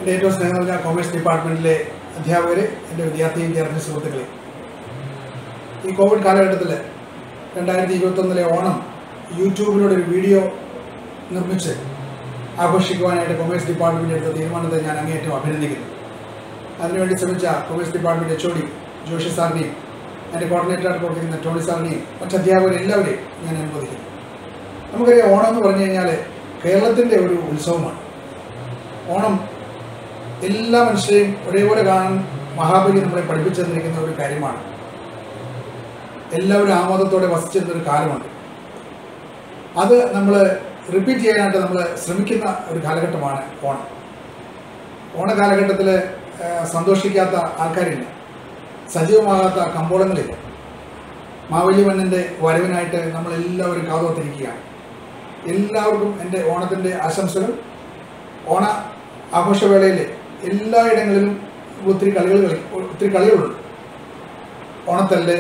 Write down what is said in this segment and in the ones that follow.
എൻ്റെ ഏറ്റവും സ്നേഹം നിറഞ്ഞ കോമേഴ്സ് ഡിപ്പാർട്ട്മെൻറ്റിലെ അധ്യാപകരെ എൻ്റെ വിദ്യാർത്ഥി വിദ്യാർത്ഥി സുഹൃത്തുക്കളെ ഈ കോവിഡ് കാലഘട്ടത്തിൽ രണ്ടായിരത്തി ഇരുപത്തൊന്നിലെ ഓണം യൂട്യൂബിലൂടെ ഒരു വീഡിയോ നിർമ്മിച്ച് ആഘോഷിക്കുവാനായിട്ട് കൊമേഴ്സ് ഡിപ്പാർട്ട്മെൻറ്റ് എടുത്ത തീരുമാനത്തെ ഞാൻ അങ്ങേയറ്റം അഭിനന്ദിക്കുന്നു അതിനുവേണ്ടി ശ്രമിച്ച കൊമേഴ്സ് ഡിപ്പാർട്ട്മെൻറ്റ് എച്ച് ഒ ഡി ജോഷി സാറിനെയും എൻ്റെ കോർഡിനേറ്ററായിട്ട് പ്രവർത്തിക്കുന്ന ടോണി സാറിനെയും മറ്റ് അധ്യാപകരെല്ലാവരെയും ഞാൻ അനുമോദിക്കുന്നു നമുക്കറിയാം ഓണം എന്ന് പറഞ്ഞു കഴിഞ്ഞാൽ കേരളത്തിൻ്റെ ഒരു ഉത്സവമാണ് ഓണം എല്ലാ മനുഷ്യരെയും ഒരേപോലെ കാണാൻ മഹാബലി നമ്മളെ പഠിപ്പിച്ചു തന്നിരിക്കുന്ന ഒരു കാര്യമാണ് എല്ലാവരും ആമോദത്തോടെ വസിച്ചിരുന്ന ഒരു കാലമുണ്ട് അത് നമ്മൾ റിപ്പീറ്റ് ചെയ്യാനായിട്ട് നമ്മൾ ശ്രമിക്കുന്ന ഒരു കാലഘട്ടമാണ് ഓണം ഓണകാലഘട്ടത്തിൽ സന്തോഷിക്കാത്ത ആൾക്കാരില്ല സജീവമാകാത്ത കമ്പോളങ്ങളില്ല മാവേലി മണ്ണിൻ്റെ വരവിനായിട്ട് നമ്മളെല്ലാവരും കാതോത്തിരിക്കുകയാണ് എല്ലാവർക്കും എൻ്റെ ഓണത്തിൻ്റെ ആശംസകൾ ഓണ ആഘോഷവേളയിൽ എല്ലായിടങ്ങളിലും ഒത്തിരി കളികൾ കളി ഒത്തിരി കളികളുണ്ട് ഓണത്തല്ല്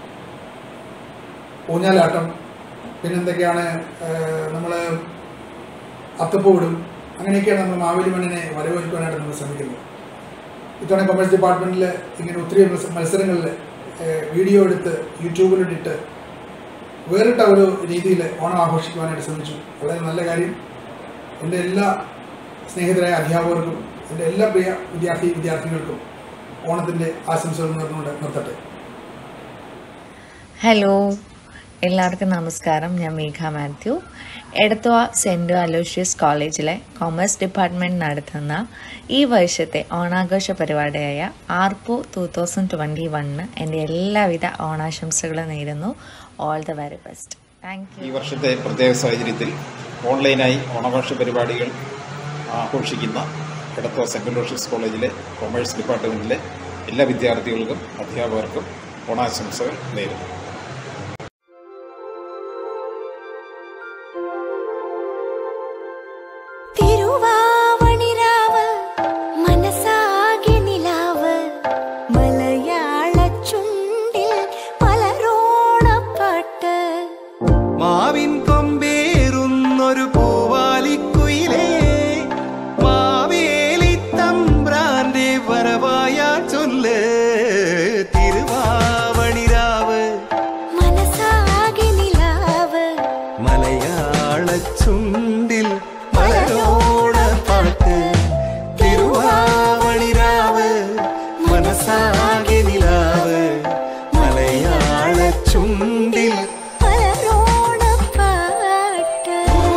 ഊഞ്ഞാലാട്ടം പിന്നെന്തൊക്കെയാണ് നമ്മൾ അത്തപ്പൂവിടും അങ്ങനെയൊക്കെയാണ് നമ്മൾ മാവേലി മണ്ണിനെ വരവേൽക്കുവാനായിട്ട് നമ്മൾ ശ്രമിക്കുന്നത് ഇത്തവണ കൊമേഴ്സ് ഡിപ്പാർട്ട്മെൻറ്റിൽ ഇങ്ങനെ ഒത്തിരി മത്സ- മത്സരങ്ങളിൽ ഏഹ്, വീഡിയോ എടുത്ത് യൂട്യൂബിലിട്ടിട്ട് വേറിട്ട ഒരു രീതിയിൽ ഓണം ആഘോഷിക്കുവാനായിട്ട് ശ്രമിച്ചു വളരെ നല്ല കാര്യം എൻ്റെ എല്ലാ സ്നേഹിതരായ അധ്യാപകർക്കും എൻ്റെ എല്ലാ പ്രിയ വിദ്യാർത്ഥി വിദ്യാർത്ഥികൾക്കും ഓണത്തിൻ്റെ ആശംസകൾ നേർന്നുകൊണ്ട് നിർത്തട്ടെ ഹലോ എല്ലാവർക്കും നമസ്കാരം ഞാൻ മേഘ മാത്യു എടത്വ സെൻറ് അലോഷ്യസ് കോളേജിലെ കോമേഴ്സ് ഡിപ്പാർട്ട്മെൻറ്റ് നടത്തുന്ന ഈ വർഷത്തെ ഓണാഘോഷ പരിപാടിയായ ആർപ്പോ ടു തൗസൻഡ് ട്വൻറ്റി വണ്ണിന് എൻ്റെ എല്ലാവിധ ഓണാശംസകളും നേരുന്നു all the very best thank you ഈ വർഷത്തെ പ്രത്യേക സാഹചര്യത്തിൽ ഓൺലൈനായി ഓണാഘോഷ പരിപാടികൾ ആഘോഷിക്കുന്ന എടത്വ സെൻട്രൽ ലോഷ്യസ് കോളേജിലെ കൊമേഴ്സ് ഡിപ്പാർട്ട്മെന്റിലെ എല്ലാ വിദ്യാർത്ഥികൾക്കും അധ്യാപകർക്കും ഓണാശംസകൾ നേരുന്നു തിരുവാവണിരാവ് മനസ്സാകെ നിലാവ് മലയാള ചുണ്ടിൽ പലരോണപ്പാട്ട് മാവിൻ കൊമ്പേറുന്നൊരു പൂവാലിക്കുയിലേ മാവേലി തമ്പ്രാന്റെ വരവായ ചൊല്ല് തിരുവാവണിരാവ് മനസ്സാകെ നിലാവ് മലയാള ചുണ്ടിൽ മലരോണ പാട്ട് തിരുവാവണിരാവ് മനസ്സാകെ നിലാവ് മലയാള ചുണ്ടിൽ പലരോണപ്പാട്ട്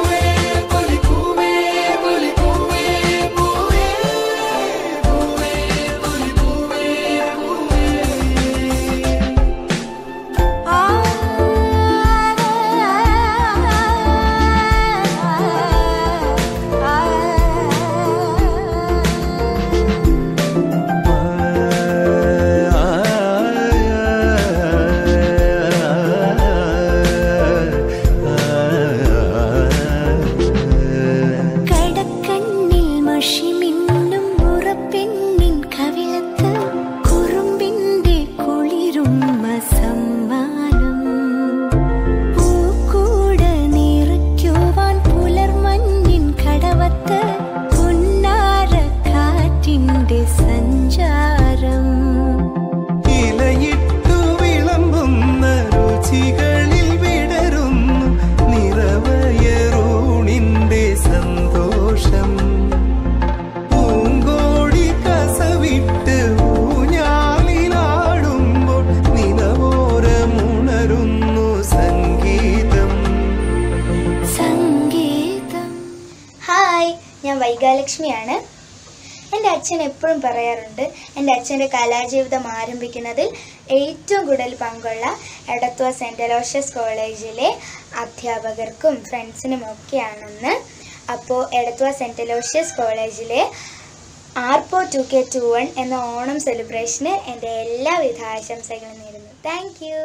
ആ കടക്കണ്ണിൽ മഷിമിന്നും മുറപ്പെണ്ണിൻ കവിളത്ത് കുറുമ്പിന്റെ കുളിരും സമ്മാനം പൂക്കൂട നിറയ്ക്കുവാൻ പുലർമഞ്ഞിൻ കടവത്ത് പുന്നാര കാറ്റിന്റെ സഞ്ചാരം ഇലയിട്ടു വിളമ്പുന്ന രുചികളിൽ വിടരുന്നു നിറവയറൂണിന്റെ സന്തോഷം പൂങ്കോടി കസവിട്ട് ഊഞ്ഞാലിലാടുമ്പോൾ നിലവോരമുണരുന്നു സംഗീതം സംഗീതം ഹായ് ഞാൻ വൈഗാലക്ഷ്മിയാണ് എൻ്റെ അച്ഛൻ എപ്പോഴും പറയാറുണ്ട് എൻ്റെ അച്ഛൻ്റെ കലാജീവിതം ആരംഭിക്കുന്നതിൽ ഏറ്റവും കൂടുതൽ പങ്കുള്ള എടത്വ സെൻറ്റ് അലോഷ്യസ് കോളേജിലെ അധ്യാപകർക്കും ഫ്രണ്ട്സിനും ഒക്കെയാണെന്ന് അപ്പോൾ എടത്വ സെൻറ്റ് അലോഷ്യസ് കോളേജിലെ Arppo two K two one എന്ന ഓണം സെലിബ്രേഷന് എൻ്റെ എല്ലാവിധ ആശംസകളും നേരുന്നു താങ്ക് യു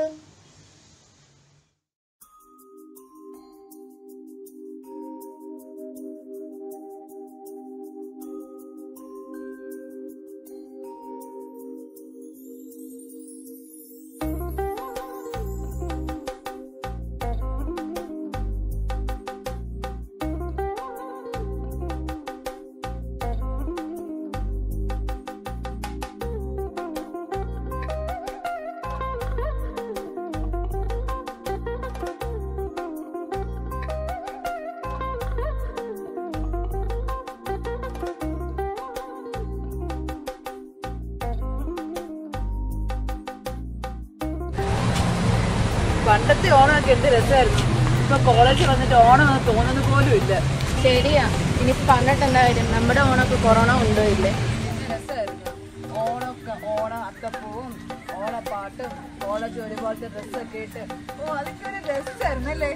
പണ്ടത്തെ ഓണമൊക്കെ എന്ത് രസമായിരുന്നു ഇപ്പൊ കോളേജിൽ വന്നിട്ട് ഓണം എന്ന് തോന്നുന്നത് പോലും ഇല്ല ശരിയാ ഇനി പറഞ്ഞിട്ട് എന്താ കാര്യം നമ്മുടെ ഓണൊക്കെ കൊറോണ കൊണ്ടുപോയില്ലേ രസമായിരുന്നു ഓണമൊക്കെ ഓണം അത്തപ്പൂവും ഓണപ്പാട്ടും കോളേജ് ഒരുപോലത്തെ ഡ്രസ്സൊക്കെ ഇട്ട് ഓ അതൊക്കെ ഒരു രസമായിരുന്നു അല്ലേ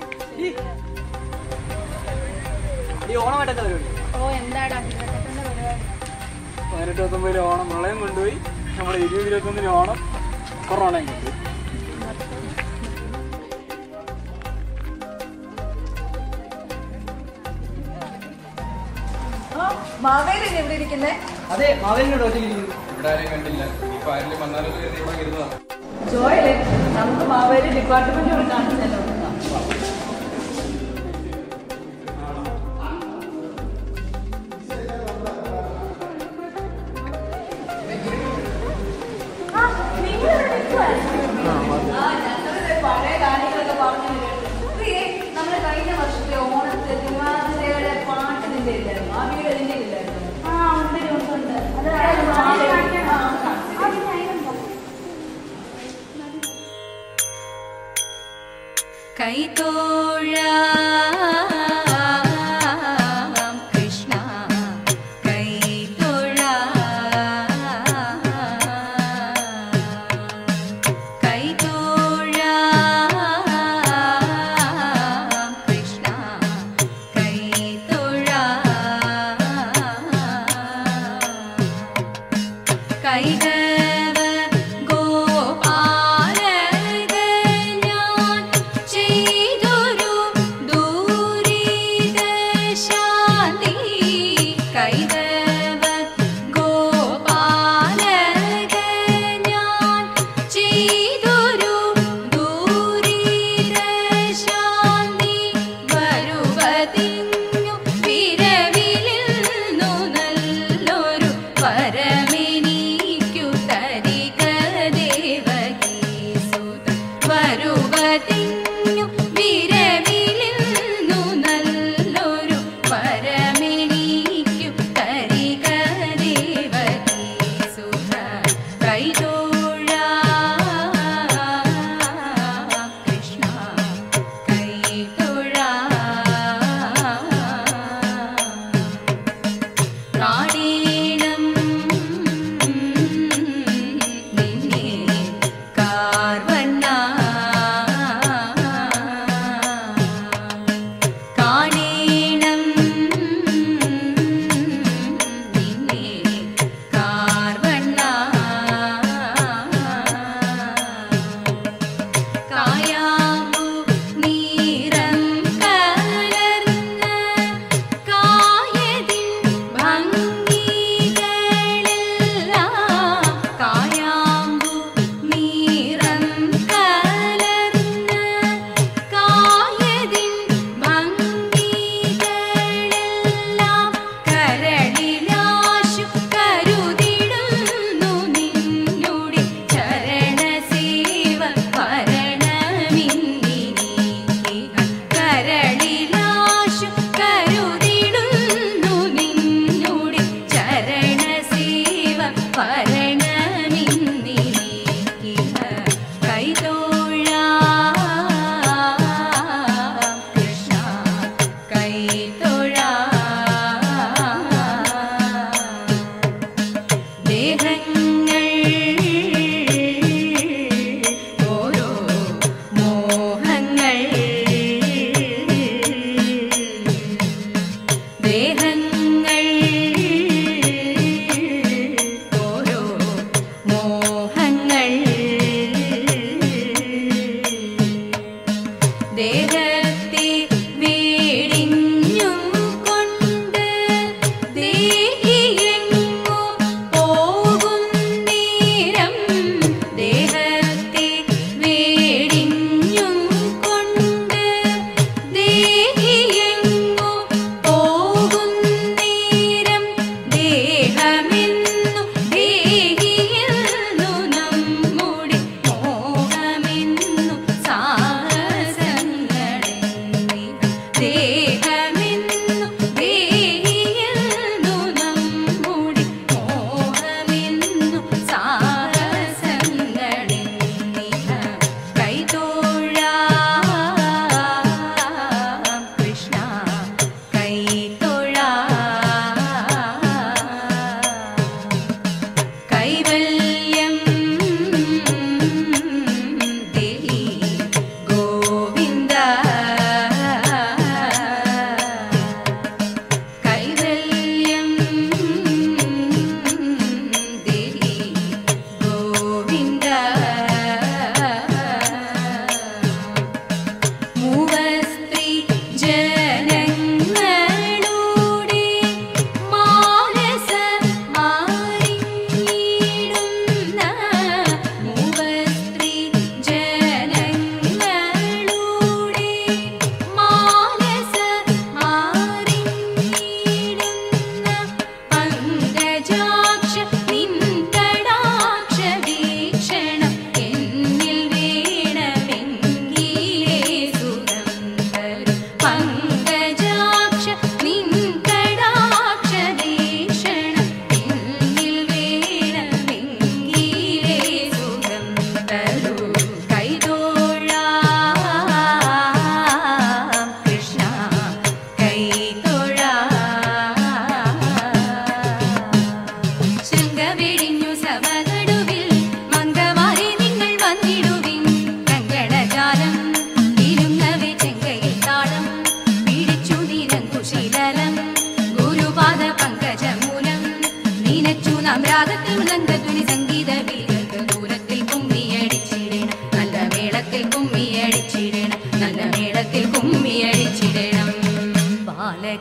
ഈ ഓണമായിട്ടെന്താ പരിപാടി ഓ എന്താടാ ഇതൊക്കെ തന്നെ പരിപാടി പതിനെട്ട് പത്തൊമ്പതിൽ ഓണം പ്രളയം കൊണ്ടുപോയി നമ്മുടെ ഇരുപത് ഇരുപത്തൊന്നിന് ഓണം കൊറോണയും കൊണ്ടുപോയി മാവേലി എവിടെ ഇരിക്കുന്നേ അതെ മാവേലിനോട് ഒറ്റയ്ക്കിരിക്കുന്നു ഇവിടെ ആരെയും കണ്ടില്ല ഇപ്പൊ ആരെങ്കിലും വന്നാലും കരുതി ഇവിടെ ഇരുന്നതാണ് ജോയലെ നമുക്ക് മാവേലി ഡിപ്പാർട്ട്മെന്റിനോട് കാണിച്ചല്ലോ പഴയ കാര്യങ്ങളൊക്കെ പറഞ്ഞു നമ്മുടെ കഴിഞ്ഞ വർഷത്തെ ഓണത്തെ തിരുവാതിരയുടെ പാട്ട് നിന്റെ ഇല്ലായിരുന്നു ആ വീട് നിന്റെ ഇല്ലായിരുന്നു ആ ഉണ്ട് ഉണ്ട് ഉണ്ട് അത് കൈതോഴ കൃഷ്ണ കൈതോഴ കൈതോഴ കൃഷ്ണ കൈതോഴ കൈതവ ഗോപാലക ഞാൻ ചെയ്തൊരു ദൂരിത ശാന്തി കൈതവ ഗോപാലക ഞാൻ ചെയ്തൊരു ദൂരിത ശാന്തി വരുവതിങ്ങു വിരവിലിന്നു നല്ലൊരു പരമെനിക്കു തരിക ദേവകീസുത വരുവതിങ്ങു വിരവിലിന്നു നല്ലൊരു പരമെനിക്കു തരിക ദേവകീസുത കൈതോഴ കൃഷ്ണ കൈതോഴ കാടേണം നിന്നെ കാർവണ്ണ കാണേണം നിന്നെ കാർവണ്ണ കായാമ്പു നീരം കലർന്ന കായതിൻ ഭംഗികളെല്ലാം കായാമ്പു നീരം കലർന്ന കായതിൻ ഭംഗികളെല്ലാം കരളിലാശു കരുതിടുന്നു നിന്നുടെ ചരണസേവ ഭരണമിന്നിനി കരളിലാശു കരുതിടുന്നു നിന്നുടെ ചരണസേവ ഭരണമിന്നിനി കൈതോഴ കൃഷ്ണ കൈതോഴ ദേഹങ്ങൾ ഓരോ മോഹങ്ങൾ ദേഹങ്ങൾ ഓരോ മോഹങ്ങൾ ദേഹത്തെ വേടിഞ്ഞും കൊണ്ട് ദേഹിയെങ്ങോ പോകും നേരം ദേഹത്തെ വേടിഞ്ഞും കൊണ്ട് ദേഹിയെങ്ങോ പോകും നേരം ദേഹമെന്നു ദേഹിയെന്നു നമ്മുടെ മോഹമെന്നു സാഹസങ്ങളെ ദേഹമെന്നു ദേഹിയെന്നു നമ്മുടെ മോഹമെന്നു സാഹസങ്ങളെ കൈതോഴ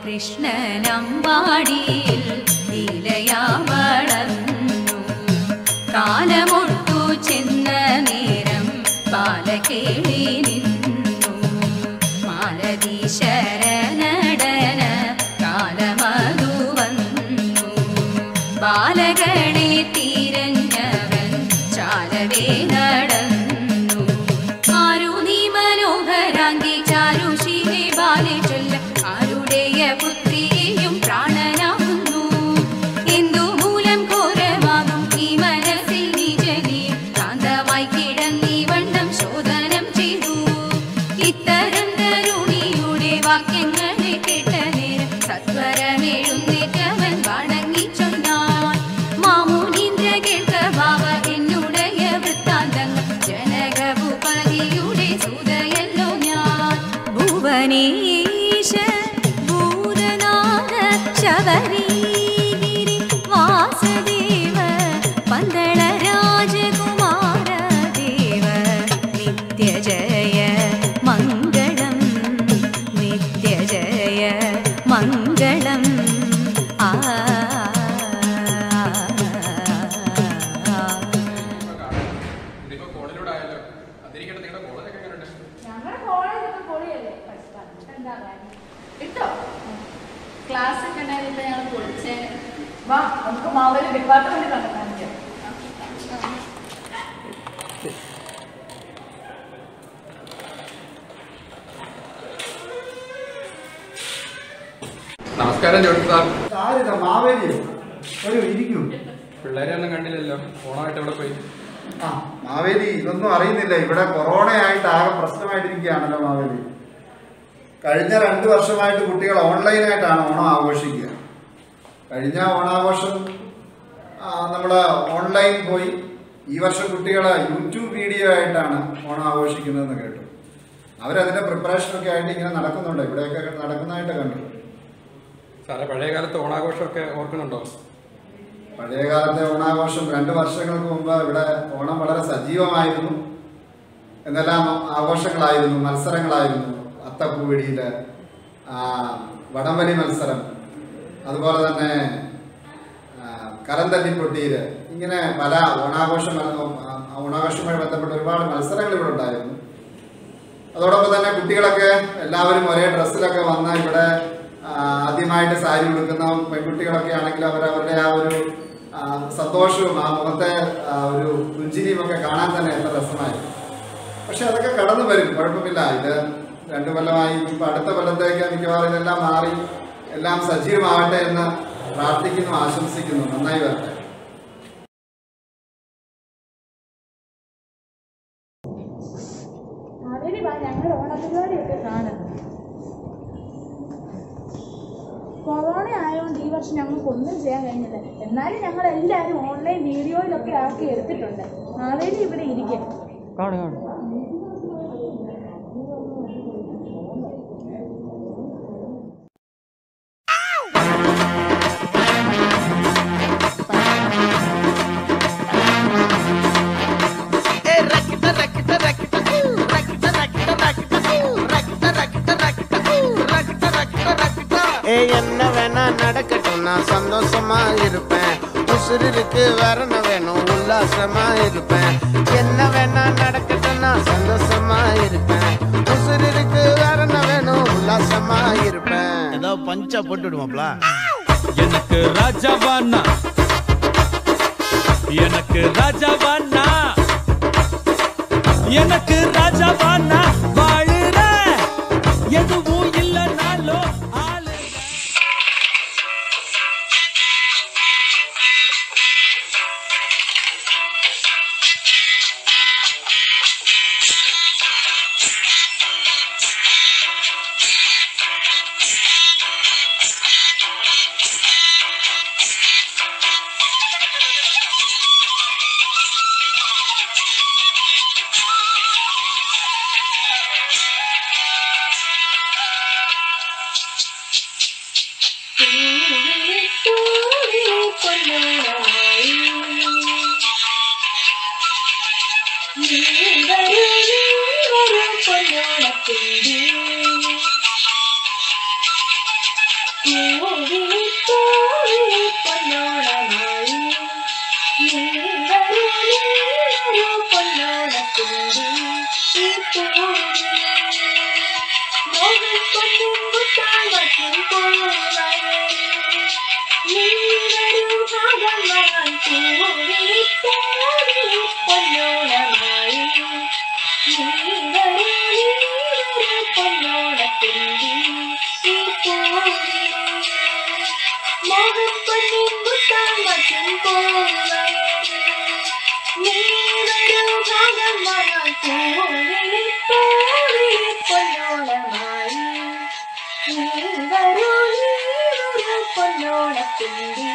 കൃഷ്ണനമ്പാടിയിൽ ലീലയാ വളർന്നു കാലമൊട്ടു ചെന്ന നേരം ബാലകേളി നിന്നു മാലതി ശരണടന കാലമതു വന്നു ബാലകളെ തിരഞ്ഞവൻ ചാലവേ നടന്നു ആരു നീ മനോഹരാങ്കി ചാരു ശിവേ ബാലെ ചൊല്ല ആരുടെയ പുത്രിയെയും പ്രാണനാകുന്നു എന്തു മൂലം ഘോരമാകും ഈ മനസ്സിൽ നിജനെ കാന്തമായി കിടന്നീ വണ്ണം ശോധനം ചെയ്തു ഇത്തരം തരുണിയുടെ വാക്യങ്ങളെ കേട്ട നേരം സത്വരമെഴുന്നേറ്റവൻ വണങ്ങി ചൊന്നാൻ മാമുനീന്ദ്ര കേൾക്ക ഭാവ എന്നുടയ വൃത്താന്തങ്ങൾ ജനകഭൂപതിയുടെ സുതയല്ലോ ഞാൻ ഭുവനേശ ഭൂതനാഥ ശബരീഗിരി വാസദേവ പന്തള രാജകുമാര ദേവ നിത്യജയ മംഗളം നിത്യജയ മംഗളം ആ ഇതിപ്പോ ഫോണിലൂടെ ആയല്ലോ അതിരിക്കട്ടെ നിങ്ങളുടെ കോളേജൊക്കെ എങ്ങനെയുണ്ട് ഞങ്ങളുടെ കോളേജൊക്കെ പൊളിയല്ലേ പക്ഷെ കണ്ടിട്ട് എന്താ കാര്യം കിട്ടോ ക്ലാസ് ഒക്കെ ഉണ്ടായാലും ഇപ്പൊ ഞങ്ങൾ പൊളിച്ചേ വാ നമുക്ക് മാവര് ഡിപ്പാർട്ട്മെന്റ് കണ്ടു കാണിക്കാം നമസ്കാരം ജോഡി സാർ ആരിതാ മാവേലിയോ ഒരു ഇരിക്കൂ പിള്ളേരെ ഒന്നും കണ്ടില്ലല്ലോ ഓണമായിട്ട് എവിടെ പോയി ആ മാവേലി ഇതൊന്നും അറിയുന്നില്ല ഇവിടെ കൊറോണ ആയിട്ട് ആകെ പ്രശ്നമായിട്ടിരിക്കുകയാണല്ലോ മാവേലി കഴിഞ്ഞ രണ്ട് വർഷമായിട്ട് കുട്ടികൾ ഓൺലൈനായിട്ടാണ് ഓണം ആഘോഷിക്കുക കഴിഞ്ഞ ഓണാഘോഷം നമ്മൾ ഓൺലൈൻ പോയി ഈ വർഷം കുട്ടികൾ യൂട്യൂബ് വീഡിയോ ആയിട്ടാണ് ഓണം ആഘോഷിക്കുന്നതെന്ന് കേട്ടു അവരതിൻ്റെ പ്രിപ്പറേഷനൊക്കെ ആയിട്ട് ഇങ്ങനെ നടക്കുന്നുണ്ട് ഇവിടെയൊക്കെ നടക്കുന്നതായിട്ട് കണ്ടു സാറേ പഴയ കാലത്ത് ഓണാഘോഷമൊക്കെ ഓർക്കുന്നുണ്ടോ പഴയകാലത്തെ ഓണാഘോഷം രണ്ട് വർഷങ്ങൾക്ക് മുമ്പ് ഇവിടെ ഓണം വളരെ സജീവമായിരുന്നു എന്തെല്ലാം ആഘോഷങ്ങളായിരുന്നു മത്സരങ്ങളായിരുന്നു അത്തപ്പൂവിടിയില് ആ, വടംവലി മത്സരം അതുപോലെ തന്നെ ആ, കരം തല്ലിപ്പൊട്ടിയില് ഇങ്ങനെ പല ഓണാഘോഷ മ- ആ, ഓണാഘോഷവുമായി ബന്ധപ്പെട്ട ഒരുപാട് മത്സരങ്ങൾ ഇവിടെ ഉണ്ടായിരുന്നു അതോടൊപ്പം തന്നെ കുട്ടികളൊക്കെ എല്ലാവരും ഒരേ ഡ്രസ്സിലൊക്കെ വന്ന് ഇവിടെ ആ, ആദ്യമായിട്ട് സാരി ഉടുക്കുന്ന പെൺകുട്ടികളൊക്കെ ആണെങ്കിൽ അവർ അവരുടെ ആ ഒരു ആ, സന്തോഷവും ആ മുഖത്തെ ആ, ഒരു പുഞ്ചിരിയും ഒക്കെ കാണാൻ തന്നെ എത്ര രസമായിരുന്നു പക്ഷെ അതൊക്കെ കടന്നു വരും കുഴപ്പമില്ല ഇത് രണ്ടു കൊല്ലമായി ഇപ്പൊ അടുത്ത കൊല്ലത്തേക്ക് മിക്കവാറും ഇതെല്ലാം മാറി എല്ലാം സജീവമാവട്ടെ എന്ന് പ്രാർത്ഥിക്കുന്നു ആശംസിക്കുന്നു നന്നായി വരട്ടെ അവര് വാ ഞങ്ങൾ ഓണപരിപാടിയൊക്കെ കാണും കൊറോണ ആയതുകൊണ്ട് ഈ വർഷം ഞങ്ങൾക്ക് ഒന്നും ചെയ്യാൻ കഴിഞ്ഞില്ല എന്നാലും ഞങ്ങൾ എല്ലാവരും ഓൺലൈൻ വീഡിയോയിലൊക്കെ ആക്കി എടുത്തിട്ടുണ്ട് മാവേലി ഇവിടെ ഇരിക്കും ஏ என்ன வேணா நடக்கட்டும் நான் சந்தோஷமா இருப்பேன் உசுருக்கு வரணும் வேணும் உல்லாசமா இருப்பேன் என்ன வேணா நடக்கட்டும் நான் சந்தோஷமா இருப்பேன் உசுருக்கு வரணும் வேணும் உல்லாசமா இருப்பேன் ஏதோ பஞ்சா போட்டு விடுவாப்ல எனக்கு ராஜாவானா எனக்கு ராஜாவானா எனக்கு ராஜாவானா வாழுற எதுவும் இல்லைனாலும் ஆளு പൂവിളി പൂവിളി പൊന്നോണമായി നീ വരൂ നീ വരൂ പൊന്നോണത്തുമ്പി ഈ പൂവിളി മോഹൻ പൊന്നും മുട്ടാൻ മറ്റും പൂവയലിൽ നീ വരൂ ഭാഗം വാങ്ങാൻ പൂവിളി പൂവിളി പൊന്നോണമായി നീ വരൂ നീ വരൂ പൊന്നോണത്തുമ്പി ഈ പൂവിളി മോഹൻ പൊന്നും മുട്ടാൻ മറ്റും പൂവയലിൽ നീ വരൂ ഭാഗം വാങ്ങാൻ പൂവിളി പൂവിളി പൊന്നോണമായി നീ വരൂ നീ വരൂ പൊന്നോണത്തുമ്പി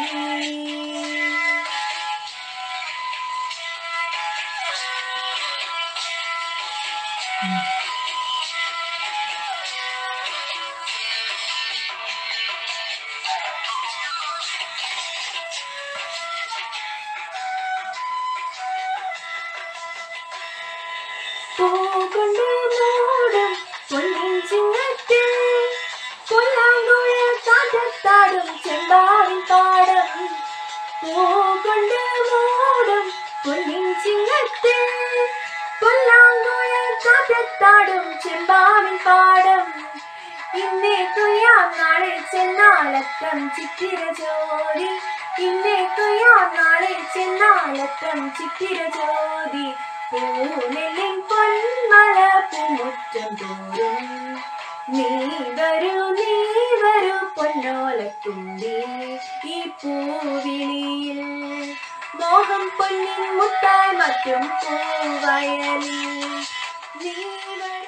പൂകൊണ്ട് മൂടും പൊന്നിൻ ചിങ്ങത്തിൽ പുല്ലാങ്കുഴ കാറ്റത്താടും ചെമ്പാവിൻ പാടം പൂകൊണ്ട് മൂടും പൊന്നിൻ ചിങ്ങത്തിൽ പുല്ലാങ്കുഴ കാറ്റത്താടും ചെമ്പാവിൻ പാടം ഇന്നേ കൊയ്യാം നാളെ ചെന്നാലറ്റം ചിത്തിര ജോതി ഇന്നേ കൊയ്യാം നാളെ ചെന്നാലറ്റം ചിത്തിര ജോതി പൂനെല്ലിൻ പൊന്മല പൂമുറ്റം തോറും നീ വരൂ നീ വരൂ പൊന്നോലത്തുമ്പി ഈ പൂവിളിയിൽ മോഹം പൊന്നിൻ മുട്ടായി മറ്റും പൂവയലിൽ നീ വരൂ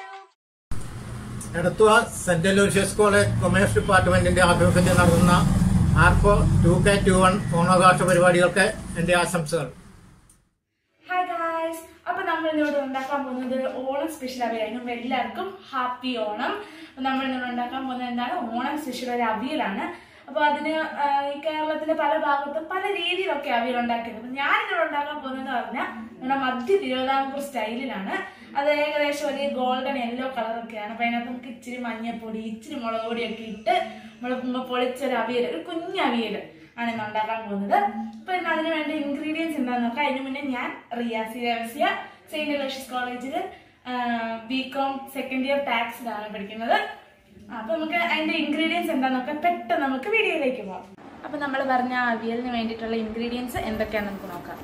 Edathua saint Aloysius college commerce ഡിപ്പാർട്ട്മെന്റിന്റെ ആഭിമുഖ്യത്തിൽ നടത്തുന്ന ആർക്കോ ടു കെ ടു വൺ ഓണാഘോഷ പരിപാടികൾക്ക് എന്റെ ആശംസകൾ ഹായ് ഗായ്സ് അപ്പൊ നമ്മൾ ഇന്നിവിടെ ഉണ്ടാക്കാൻ പോകുന്നത് ഒരു ഓണം സ്പെഷ്യൽ അവിയലാണ് അപ്പൊ എല്ലാവർക്കും ഹാപ്പി ഓണം അപ്പൊ നമ്മൾ ഇന്നിവിടെ ഉണ്ടാക്കാൻ പോകുന്നത് എന്താണ് ഓണം സ്പെഷ്യൽ ഒരു അവിയലാണ് അപ്പൊ അതിന് ആ, ഈ കേരളത്തിലെ പല ഭാഗത്തും പല രീതിയിലൊക്കെ അവിയൽ ഉണ്ടാക്കിയത് അപ്പൊ ഞാൻ ഇവിടെ ഉണ്ടാക്കാൻ പോകുന്നത് പറഞ്ഞാൽ നമ്മുടെ മധ്യ തിരുവിതാംകൂർ സ്റ്റൈലിലാണ് അത് ഏകദേശം ഒരു ഗോൾഡൻ യെല്ലോ കളറൊക്കെയാണ് അപ്പൊ അതിനകത്ത് നമുക്ക് ഇച്ചിരി മഞ്ഞപ്പൊടി ഇച്ചിരി മുളക് പൊടിയൊക്കെ ഇട്ട് നമ്മൾ പൊളിച്ചൊരു അവിയൽ ഒരു കുഞ്ഞ് അവിയൽ ആണ് ഇന്ന് ഉണ്ടാക്കാൻ പോകുന്നത് അപ്പൊ ഇന്ന് അതിന് വേണ്ട ഇൻഗ്രീഡിയൻസ് എന്താണെന്ന് നോക്കാം അതിന് മുന്നേ ഞാൻ റിയാസി രഹസ്യ സെയിന്റ് അലോഷ്യസ് കോളേജിൽ ബി കോം സെക്കൻഡ് ഇയർ ടാക്സിലാണ് പഠിക്കുന്നത് ആ, അപ്പൊ നമുക്ക് അതിന്റെ ഇൻഗ്രീഡിയൻസ് എന്താന്ന് നോക്കാം പെട്ടെന്ന് നമുക്ക് വീഡിയോയിലേക്ക് പോകാം അപ്പൊ നമ്മൾ പറഞ്ഞ ആ അവിയലിന് വേണ്ടിയിട്ടുള്ള ഇൻഗ്രീഡിയൻസ് എന്തൊക്കെയാണെന്ന് നമുക്ക് നോക്കാം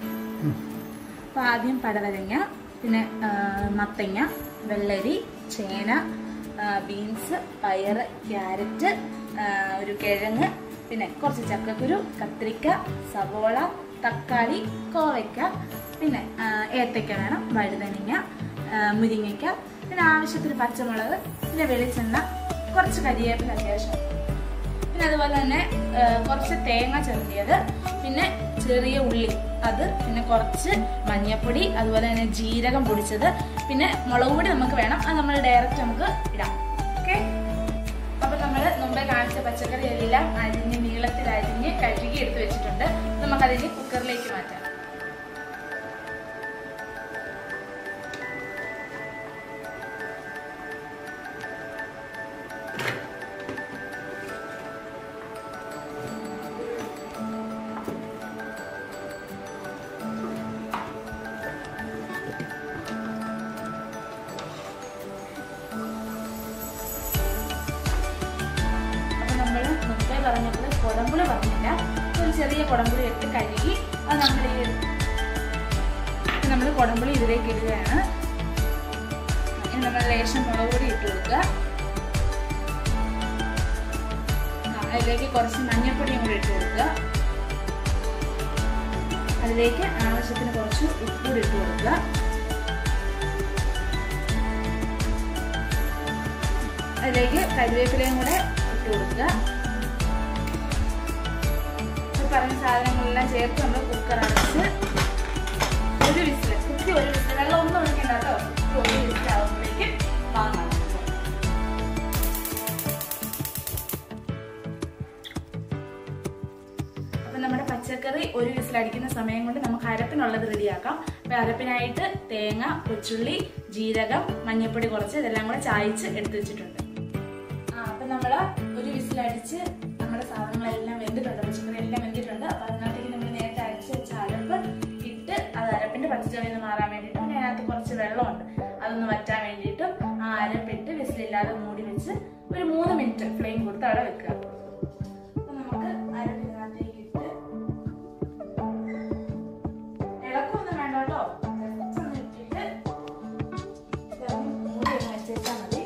അപ്പൊ ആദ്യം പടവലങ്ങ പിന്നെ ആ, മത്തങ്ങ വെള്ളരി ചേന ബീൻസ് പയറ് ക്യാരറ്റ് ആ, ഒരു കിഴങ്ങ് പിന്നെ കുറച്ച് ചക്കക്കുരു കത്തിരിക്ക സവോള തക്കാളി കോവയ്ക്ക പിന്നെ ആ, ഏത്തയ്ക്ക വേണം വഴുതനങ്ങ ആ, മുരിങ്ങയ്ക്ക പിന്നെ ആവശ്യത്തിന് പച്ചമുളക് പിന്നെ വെളിച്ചെണ്ണ കുറച്ച് കരിവേപ്പില അത്യാവശ്യം പിന്നെ അതുപോലെ തന്നെ ആ, കുറച്ച് തേങ്ങ ചെറുതിയത് പിന്നെ ചെറിയ ഉള്ളി അത് പിന്നെ കുറച്ച് മഞ്ഞൾപ്പൊടി അതുപോലെ തന്നെ ജീരകം പൊടിച്ചത് പിന്നെ മുളക് പൊടി നമുക്ക് വേണം അത് നമ്മൾ ഡയറക്റ്റ് നമുക്ക് ഇടാം ഓക്കെ അപ്പൊ നമ്മൾ മുമ്പേ കാണിച്ച പച്ചക്കറി എല്ലാം അരിഞ്ഞ് നീളത്തിൽ അരിഞ്ഞ് കഴുകി എടുത്ത് വെച്ചിട്ടുണ്ട് നമുക്കതിന് കുക്കറിലേക്ക് മാറ്റാം അപ്പൊ നമ്മൾ മുമ്പേ പറഞ്ഞപ്പോൾ കുടമ്പുളി പറഞ്ഞില്ല ഒരു ചെറിയ കുടമ്പുളി ഇട്ട് കഴുകി അത് നമ്മൾ ഈ നമ്മൾ കുടമ്പുളി ഇതിലേക്ക് ഇടുകയാണ് ഇനി നമ്മൾ ലേശം മുളക് പൊടി ഇട്ട് കൊടുക്കുക ആ, അതിലേക്ക് കുറച്ച് മഞ്ഞൾപ്പൊടിയും കൂടി ഇട്ട് കൊടുക്കുക അതിലേക്ക് ആവശ്യത്തിന് കുറച്ച് ഉപ്പ് കൂടി ഇട്ട് കൊടുക്കുക അതിലേക്ക് കരിവേപ്പിലയും കൂടെ ഇട്ട് കൊടുക്കുക ഈ പറഞ്ഞ സാധനങ്ങളെല്ലാം ചേർത്ത് നമ്മൾ കുക്കർ അടച്ച് ഒരു വിസിൽ കുത്തി ഒരു വിസിൽ വെള്ളം ഒന്നും ഒഴിക്കണ്ട കേട്ടോ കുത്തി ഒരു വിസിൽ ആകുമ്പോഴേക്കും വാങ്ങാം അപ്പൊ നമ്മുടെ പച്ചക്കറി ഒരു വിസിലടിക്കുന്ന സമയം കൊണ്ട് നമുക്ക് അരപ്പിനുള്ളത് റെഡിയാക്കാം അപ്പൊ അരപ്പിനായിട്ട് തേങ്ങ കൊച്ചുള്ളി ജീരകം മഞ്ഞൾപ്പൊടി കുറച്ച് ഇതെല്ലാം കൂടെ ചായച്ച് എടുത്തു വെച്ചിട്ടുണ്ട് ആ അപ്പൊ നമ്മള് ഒരു വിസിൽ വിസിലടിച്ച് നമ്മുടെ സാധനങ്ങളെല്ലാം വെന്തിട്ടുണ്ട് പച്ചക്കറി എല്ലാം വെന്തിട്ടുണ്ട് അപ്പൊ അതിനകത്തേക്ക് നമ്മൾ നേരത്തെ അരച്ച് വെച്ച അരപ്പ് ഇട്ട് അത് അരപ്പിന്റെ പച്ചച്ചവയിൽ നിന്ന് മാറാൻ വേണ്ടിയിട്ട് പിന്നെ അതിനകത്ത് കുറച്ച് വെള്ളമുണ്ട് അതൊന്ന് വറ്റാൻ വേണ്ടിയിട്ടും ആ അരപ്പിട്ട് വിസിലില്ലാതെ മൂടി വെച്ച് ഒരു മൂന്ന് മിനിറ്റ് ഫ്ലെയിം കൊടുത്ത് അവിടെ വെക്കുക അപ്പൊ നമുക്ക് അരപ്പിനകത്തേക്ക് ഇട്ട് ഇളക്കൊന്നും വേണ്ട കേട്ടോ Just ഒന്ന് ഇട്ടിട്ട് ഇതൊന്ന് മൂടി ഒന്ന് വെച്ചേച്ചാൽ മതി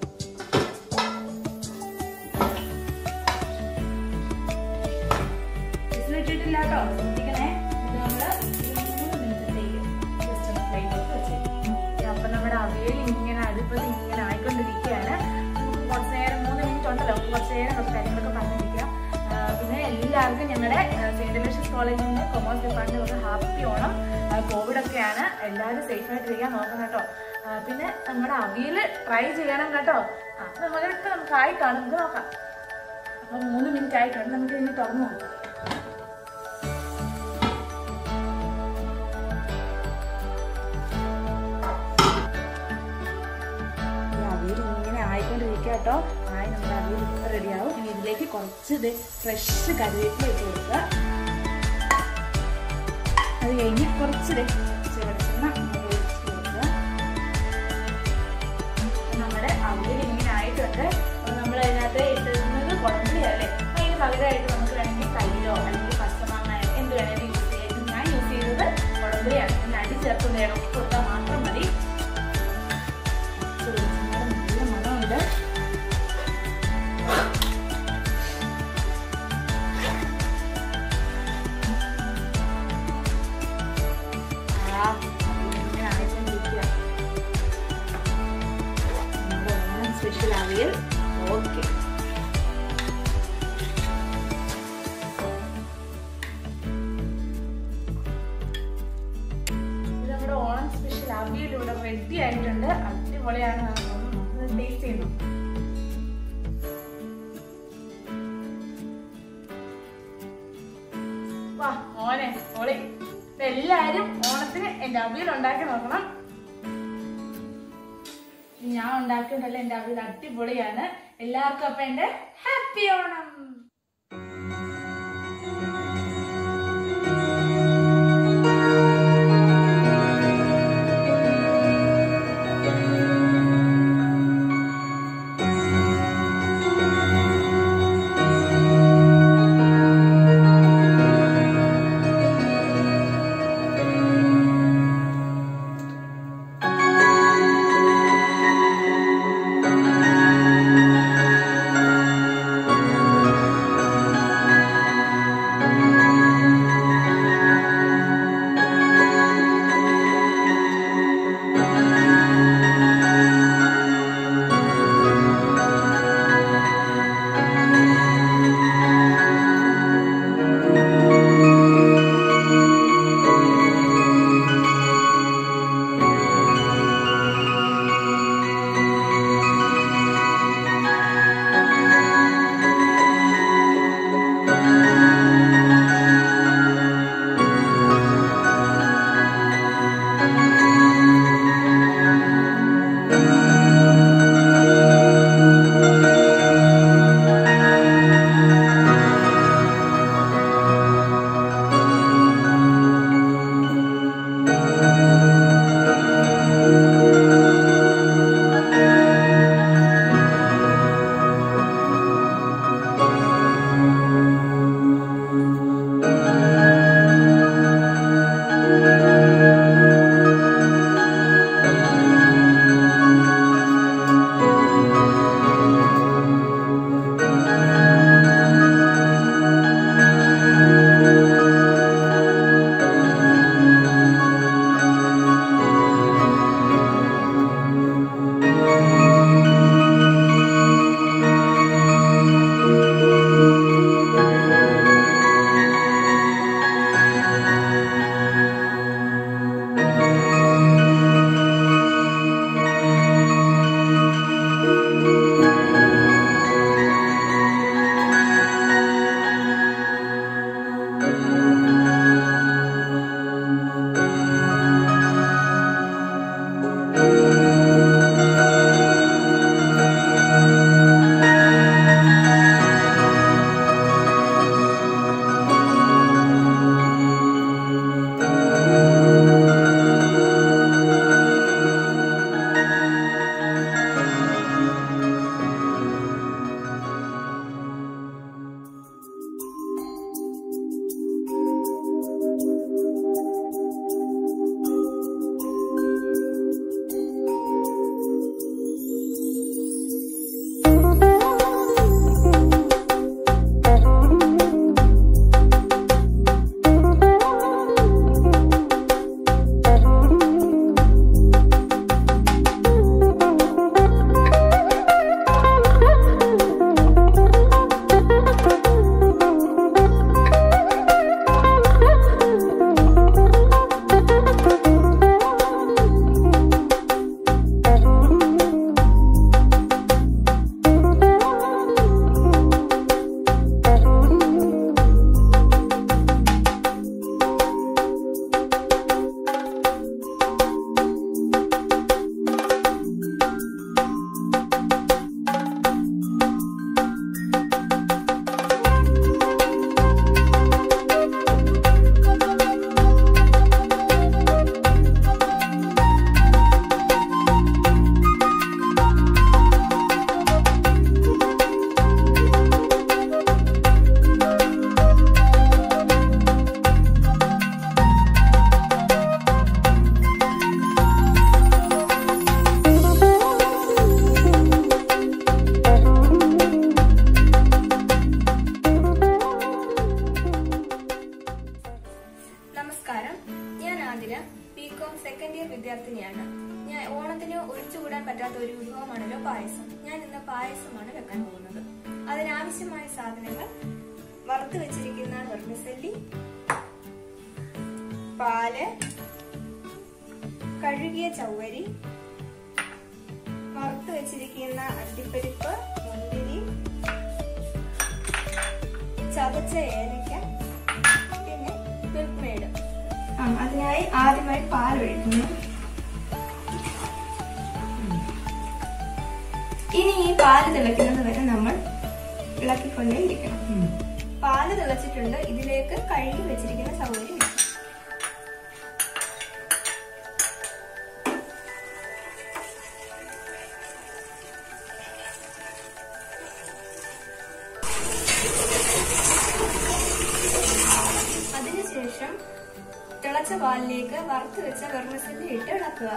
വിസിലിട്ടിട്ടില്ല കേട്ടോ ശ്രദ്ധിക്കണേ ഇത് നമ്മള് ഒരു മൂന്ന് മിനിറ്റത്തേക്ക് ജസ്റ്റ് ഒന്ന് ഫ്ലെയിം കൊടുത്ത് വെച്ചേക്കും അപ്പൊ നമ്മുടെ അവിയൽ ഇങ്ങനെ അടുപ്പത് ഇങ്ങനെ ആയിക്കൊണ്ടിരിക്കുകയാണ് നമുക്ക് കുറച്ച് നേരം മൂന്ന് മിനിറ്റ് ഉണ്ടല്ലോ നമുക്ക് കുറച്ച് നേരം കുറച്ച് കാര്യങ്ങളൊക്കെ പറഞ്ഞിരിക്കാം ആ, പിന്നെ എല്ലാവർക്കും ഞങ്ങളുടെ സെന്റ് ലൂഷ്യസ് കോളേജിൽ നിന്ന് commerce department happy Onam covid ഒക്കെയാണ് എല്ലാവരും സേഫ് ആയിട്ടിരിക്കാൻ നോക്കണം കേട്ടോ ആ, പിന്നെ നമ്മുടെ അവിയൽ ട്രൈ ചെയ്യണം കേട്ടോ ആ നമ്മളൊക്കെ നമുക്ക് ആയി കാണും നമുക്ക് നോക്കാം അപ്പൊ മൂന്ന് മിനിറ്റ് ആയിട്ടുണ്ട് നമുക്ക് ഇനി തുറന്നു നോക്കാം ഈ അവിയൽ ഇങ്ങനെ ആയിക്കൊണ്ടിരിക്കുക കേട്ടോ ആയി നമ്മുടെ അവിയൽ ഇപ്പം റെഡിയാവും ഇനി ഇതിലേക്ക് കുറച്ച് ഇത് ഫ്രഷ് കറിവേപ്പില ഇട്ട് കൊടുക്കുക അത് കഴിഞ്ഞ് കുറച്ച് ഇത് വെളിച്ചെണ്ണ ഇങ്ങോട്ട് ഒഴിച്ച് കൊടുക്കുക അപ്പൊ നമ്മുടെ അവിയൽ ഇങ്ങനെ ആയിട്ടുണ്ട് അപ്പൊ നമ്മൾ അതിനകത്ത് ഇട്ടിരുന്നത് കുഴമ്പുളിയല്ലേ അപ്പൊ അതിന് പകരമായിട്ട് നമുക്ക് വേണമെങ്കിൽ തൈരോ അല്ലെങ്കിൽ പച്ചമാങ്ങ എന്ത് വേണമെങ്കിലും യൂസ് ചെയ്യാം ഞാൻ യൂസ് ചെയ്തത് കുഴമ്പുളിയാണ് പിന്നെ അടി ചേർക്കുന്ന ഇടയ്ക്ക് കൊടുത്താൽ മാത്രം മതി നല്ല മണമുണ്ട് ആ, ഇങ്ങനെ ആയിക്കൊണ്ടിരിക്കുക. നമ്മുടെ ഓണം സ്പെഷ്യൽ അവിയൽ ഓക്കെ ഇത് നമ്മുടെ ഓണം സ്പെഷ്യൽ അവിയൽ ഇവിടെ റെഡി ആയിട്ടുണ്ട് അടിപൊളിയാണ് ടേസ്റ്റ് ചെയ്യുന്നു വാ ഓനെ ഓളെ ഇപ്പൊ എല്ലാരും ഓണത്തിന് എന്റെ അവിയൽ ഉണ്ടാക്കി നോക്കണം ഇത് ഞാൻ ഉണ്ടാക്കിയിട്ടുണ്ടല്ലോ എന്റെ അവിയൽ അടിപൊളിയാണ് എല്ലാവർക്കും അപ്പൊ എന്റെ ഹാപ്പി ഓണം ആ പായസം ഞാൻ ഇന്ന് പായസമാണ് വെക്കാൻ പോകുന്നത് അതിനാവശ്യമായ സാധനങ്ങൾ വറുത്ത് വെച്ചിരിക്കുന്ന വെർമിസല്ലി പാല് കഴുകിയ ചൗവരി വറുത്ത് വെച്ചിരിക്കുന്ന അണ്ടിപ്പരിപ്പ് മുന്തിരി ചതച്ച ഏലക്ക പിന്നെ മിൽക്ക് മെയ്ഡ് ആ അതിനായി ആദ്യമായി പാൽ ഒഴിക്കുന്നു ഇനി ഈ പാല് തിളയ്ക്കുന്നത് വരെ നമ്മൾ ഇളക്കിക്കൊണ്ടേയിരിക്കണം പാല് തിളച്ചിട്ടുണ്ട് ഇതിലേക്ക് കഴുകി വെച്ചിരിക്കുന്ന സൗകര്യം ഇടും. അതിനുശേഷം തിളച്ച പാലിലേക്ക് വറുത്ത് വെച്ച വെർമസല്ലി ഇട്ട് ഇളക്കുക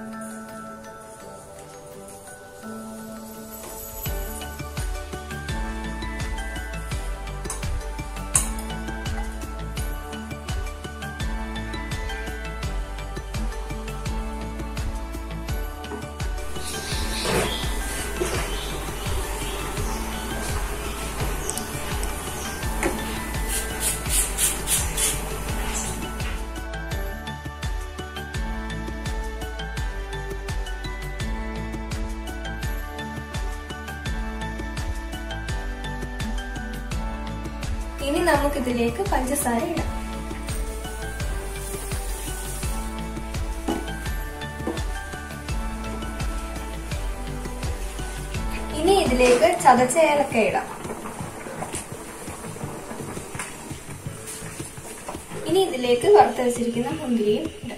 ഇനി നമുക്കിതിലേക്ക് പഞ്ചസാര ഇടാം ഇനി ഇതിലേക്ക് ചതച്ച ഏലക്ക ഇടാം ഇനി ഇതിലേക്ക് വറുത്ത് വെച്ചിരിക്കുന്ന മുന്തിരിയും ഇടാം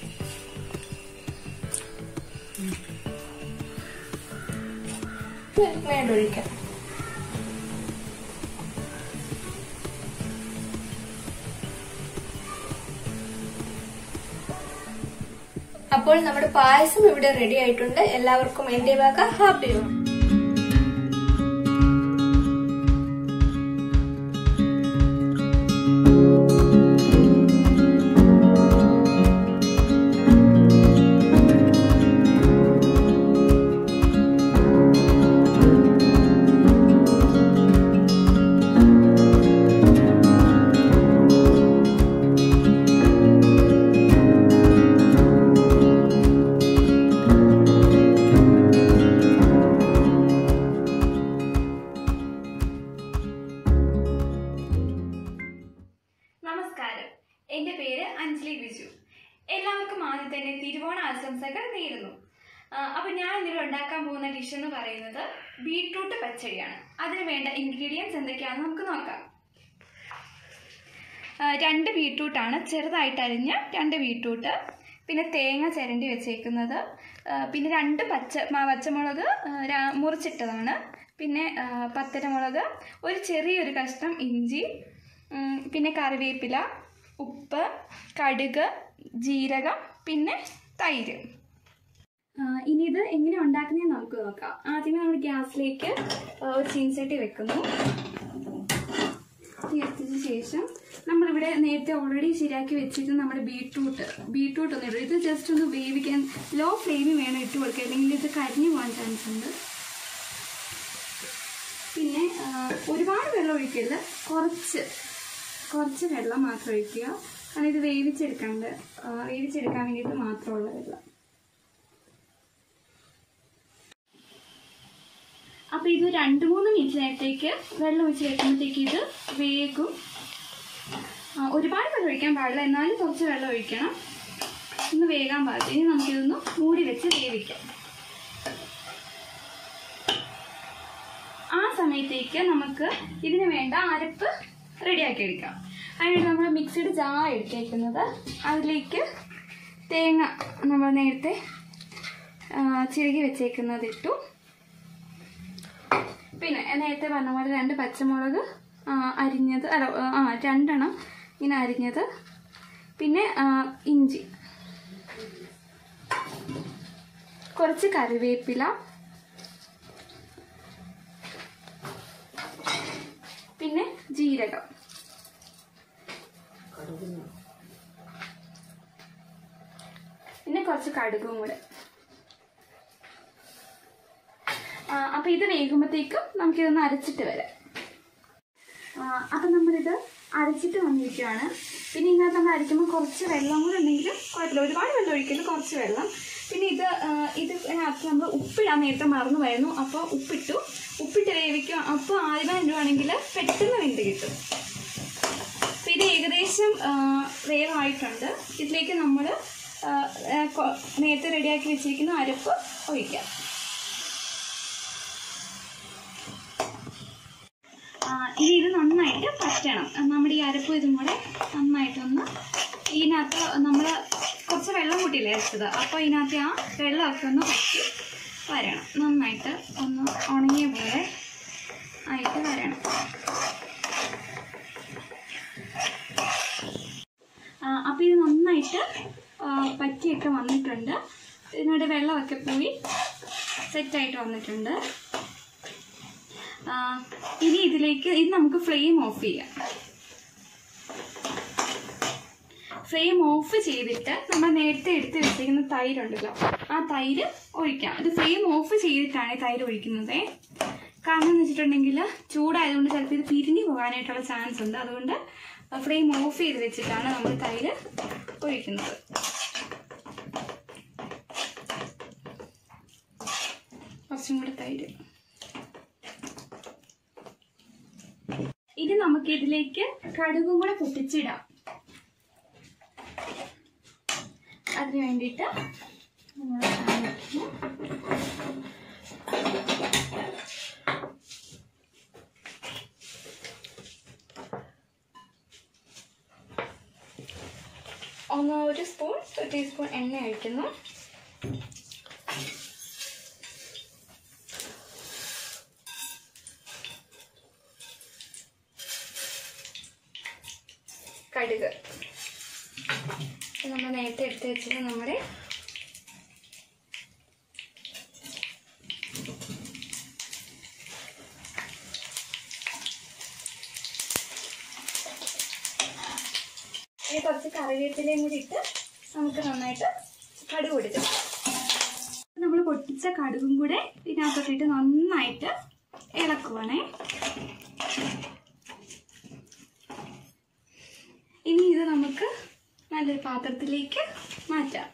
മിൽക്ക് മേഡ് ഒഴിക്കാം അപ്പോൾ നമ്മുടെ പായസം ഇവിടെ റെഡി ആയിട്ടുണ്ട് എല്ലാവർക്കും എന്റെ വക ഹാപ്പി ഓണം നമസ്കാരം എന്റെ പേര് അഞ്ജലി ബിജു എല്ലാവർക്കും ആദ്യം തന്നെ തിരുവോണ ആശംസകൾ നേരുന്നു ആ, അപ്പൊ ഞാൻ ഇന്നിവിടെ ഉണ്ടാക്കാൻ പോകുന്ന ഡിഷ് എന്ന് പറയുന്നത് ബീട്രൂട്ട് പച്ചടിയാണ് അതിന് വേണ്ട ഇൻഗ്രീഡിയൻസ് എന്തൊക്കെയാണെന്ന് നമുക്ക് നോക്കാം ആ, രണ്ട് ബീട്രൂട്ടാണ് ചെറുതായിട്ട് അരിഞ്ഞ രണ്ട് ബീട്രൂട്ട് പിന്നെ തേങ്ങ ചിരണ്ടി വെച്ചേക്കുന്നത് ആ, പിന്നെ രണ്ട് പച്ച മ- പച്ചമുളക് ആ, ര- മുറിച്ചിട്ടതാണ് പിന്നെ ആ, പത്തരമുളക് ഒരു ചെറിയൊരു കഷ്ണം ഇഞ്ചി ഉം, പിന്നെ കറിവേപ്പില ഉപ്പ് കടുക് ജീരകം പിന്നെ തൈര് ആ, ഇനി ഇത് എങ്ങനെ ഉണ്ടാക്കുന്നതെന്ന് നമുക്ക് നോക്കാം ആദ്യമേ നമ്മൾ ഗ്യാസിലേക്ക് ആ, ഒരു ചീൻചട്ടി വെക്കുന്നു തീർച്ചതിന് ശേഷം നമ്മളിവിടെ നേരത്തെ ഓൾറെഡി ശരിയാക്കി വെച്ചിട്ട് നമ്മുടെ ബീട്രൂട്ട് ബീട്രൂട്ട് ഒന്ന് ഇടും ഇത് ജസ്റ്റ് ഒന്ന് വേവിക്കാൻ ലോ ഫ്ലെയിമിൽ വേണം ഇട്ട് കൊടുക്കുക അല്ലെങ്കിൽ ഇത് കരിഞ്ഞു പോകാൻ ചാൻസ് ഉണ്ട് പിന്നെ ആ, ഒരുപാട് വെള്ളം ഒഴിക്കരുത് കുറച്ച് കുറച്ച് വെള്ളം മാത്രം ഒഴിക്കുക കാരണം ഇത് വേവിച്ചെടുക്കാണ്ട് ആ, വേവിച്ചെടുക്കാൻ വേണ്ടിയിട്ട് മാത്രമുള്ള വെള്ളം അപ്പോൾ ഇത് രണ്ട് മൂന്ന് മിനിറ്റ് നേരത്തേക്ക് വെള്ളം ഒഴിച്ച് വെക്കുമ്പോഴത്തേക്ക് ഇത് വേഗം ആ, ഒരുപാട് വെള്ളം ഒഴിക്കാൻ പാടില്ല എന്നാലും കുറച്ച് വെള്ളം ഒഴിക്കണം ഒന്ന് വേകാൻ പാടില്ല ഇനി നമുക്കിതൊന്ന് മൂടി വെച്ച് വേവിക്കാം ആ സമയത്തേക്ക് നമുക്ക് ഇതിന് വേണ്ട അരപ്പ് റെഡിയാക്കി എടുക്കാം അതിനായിട്ട് നമ്മൾ മിക്സിയുടെ ജാർ എടുത്തേക്കുന്നത് അതിലേക്ക് തേങ്ങ നമ്മൾ നേരത്തെ ആ, ചിരകി വെച്ചേക്കുന്നത് ഇട്ടു പിന്നെ നേരത്തെ പറഞ്ഞ പോലെ രണ്ട് പച്ചമുളക് ആ, അരിഞ്ഞത് അല്ല ആ രണ്ടെണ്ണം ഇങ്ങനെ അരിഞ്ഞത് പിന്നെ ആ, ഇഞ്ചി കുറച്ച് കറിവേപ്പില പിന്നെ ജീരകം പിന്നെ കുറച്ച് കടുകും കൂടെ അപ്പോൾ ഇത് വേകുമ്പോഴത്തേക്കും നമുക്കിതൊന്ന് അരച്ചിട്ട് വരാം ആ, അപ്പം നമ്മളിത് അരച്ചിട്ട് വന്നിരിക്കുകയാണ് പിന്നെ ഇതിനകത്ത് നമ്മൾ അരയ്ക്കുമ്പോൾ കുറച്ച് വെള്ളം കൂടെ ഉണ്ടെങ്കിലും കുഴപ്പമില്ല ഒരുപാട് വെള്ളം ഒഴിക്കരുത് കുറച്ച് വെള്ളം പിന്നെ ഇത് ആ, ഇത് ഇതിനകത്ത് നമ്മൾ ഉപ്പിടാൻ നേരത്തെ മറന്നു പോയിരുന്നു അപ്പോൾ ഉപ്പിട്ടു ഉപ്പിട്ട് വേവിക്കുക അപ്പോൾ ആദ്യമേ ഇടുവാണെങ്കിൽ പെട്ടെന്ന് വെന്ത് കിട്ടും അപ്പോൾ ഇത് ഏകദേശം ആ, വേവായിട്ടുണ്ട് ഇതിലേക്ക് നമ്മൾ നേരത്തെ റെഡിയാക്കി വെച്ചിരിക്കുന്ന അരപ്പ് ഒഴിക്കാം ആ, ഇനി ഇത് നന്നായിട്ട് പറ്റണം ആ, നമ്മുടെ ഈ അരപ്പ് ഇതും കൂടെ നന്നായിട്ടൊന്ന് ഇതിനകത്ത് നമ്മൾ കുറച്ച് വെള്ളം കൂട്ടിയില്ലേ അരച്ചത് അപ്പോൾ ഇതിനകത്ത് ആ വെള്ളമൊക്കെ ഒന്ന് പറ്റി വരണം നന്നായിട്ട് ഒന്ന് ഉണങ്ങിയ പോലെ ആയിട്ട് വരണം അപ്പോൾ ഇത് നന്നായിട്ട് ആ, പറ്റിയൊക്കെ വന്നിട്ടുണ്ട് ഇതിനോട് വെള്ളമൊക്കെ പോയി സെറ്റായിട്ട് വന്നിട്ടുണ്ട് ആ, ഇനി ഇതിലേക്ക് ഇത് നമുക്ക് ഫ്ലെയിം ഓഫ് ചെയ്യാം ഫ്ലെയിം ഓഫ് ചെയ്തിട്ട് നമ്മൾ നേരത്തെ എടുത്ത് വെച്ചിരിക്കുന്ന തൈരുണ്ടല്ലോ ആ തൈര് ഒഴിക്കാം ഇത് ഫ്ലെയിം ഓഫ് ചെയ്തിട്ടാണ് ഈ തൈര് ഒഴിക്കുന്നത് കാരണം എന്ന് വെച്ചിട്ടുണ്ടെങ്കിൽ ചൂടായതുകൊണ്ട് ചിലപ്പോൾ ഇത് പിരിഞ്ഞു പോകാനായിട്ടുള്ള ചാൻസ് ഉണ്ട് അതുകൊണ്ട് ഫ്ലെയിം ഓഫ് ചെയ്ത് വെച്ചിട്ടാണ് നമ്മൾ തൈര് ഒഴിക്കുന്നത് കുറച്ചും കൂടി തൈര് ഇനി നമുക്ക് ഇതിലേക്ക് കടുകും കൂടെ പൊട്ടിച്ചിടാം അതിന് വേണ്ടിയിട്ട് നമ്മള് pan വെക്കുന്നു. ഒന്ന് ഒരു സ്പൂൺ ഒരു ടീസ്പൂൺ എണ്ണ ഒഴിക്കുന്നു കടുക് ഇത് നമ്മൾ നേരത്തെ എടുത്ത് വെച്ചത് നമ്മുടെ ഇനി കുറച്ച് കറിവേപ്പിലയും കൂടി ഇട്ട് നമുക്ക് നന്നായിട്ട് കടുക് പൊടിച്ചു നമ്മൾ പൊട്ടിച്ച കടുകും കൂടെ ഇതിനകത്തോട്ടിട്ട് നന്നായിട്ട് ഇളക്കുവാണേ ഇനി ഇത് നമുക്ക് നല്ലൊരു പാത്രത്തിലേക്ക് മാറ്റാം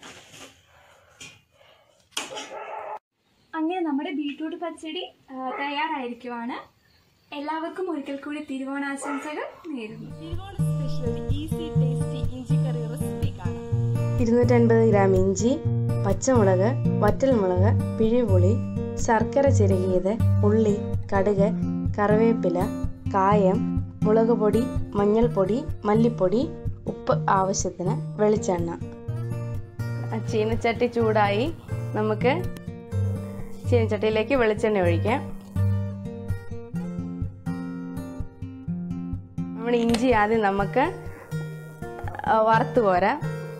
അങ്ങനെ നമ്മുടെ ബീട്രൂട്ട് പച്ചടി ആ, തയ്യാറായിരിക്കുവാണ് എല്ലാവർക്കും ഒരിക്കൽ കൂടി തിരുവോണാശംസകൾ നേരുന്നു ഇരുന്നൂറ്റൻപത് ഗ്രാം ഇഞ്ചി പച്ചമുളക് വറ്റൽമുളക് പിഴിപുളി ശർക്കര ചിരകിയത് ഉള്ളി കടുക് കറിവേപ്പില കായം മുളക് പൊടി മഞ്ഞൾപ്പൊടി മല്ലിപ്പൊടി ഉപ്പ് ആവശ്യത്തിന് വെളിച്ചെണ്ണ ആ ചീനച്ചട്ടി ചൂടായി നമുക്ക് ചീനച്ചട്ടിയിലേക്ക് വെളിച്ചെണ്ണ ഒഴിക്കാം നമ്മൾ ഇഞ്ചി ആദ്യം നമുക്ക് ആ, വറുത്ത് പോരാം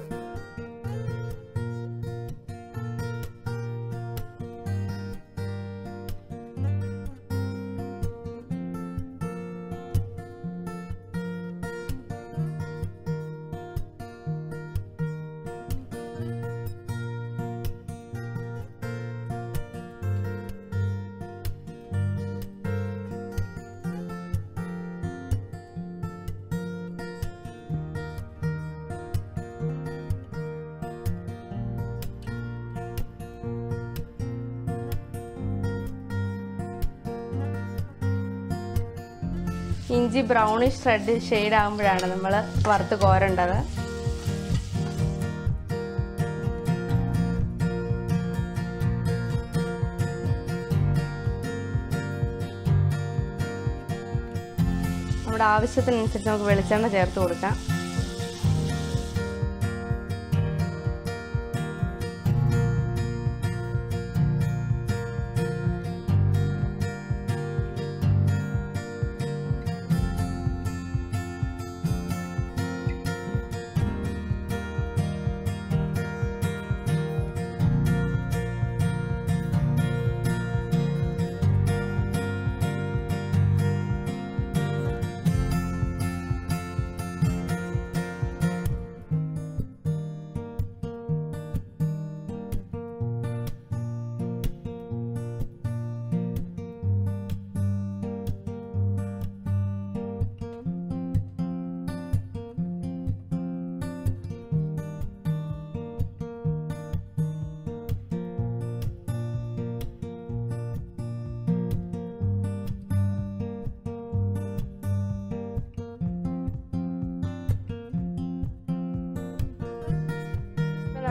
ഇഞ്ചി ബ്രൗണിഷ് റെഡ് ഷെയ്ഡ് ആകുമ്പോഴാണ് നമ്മൾ വറുത്ത് കോരേണ്ടത് നമ്മുടെ ആവശ്യത്തിനനുസരിച്ച് നമുക്ക് വെളിച്ചെണ്ണ ചേർത്ത് കൊടുക്കാം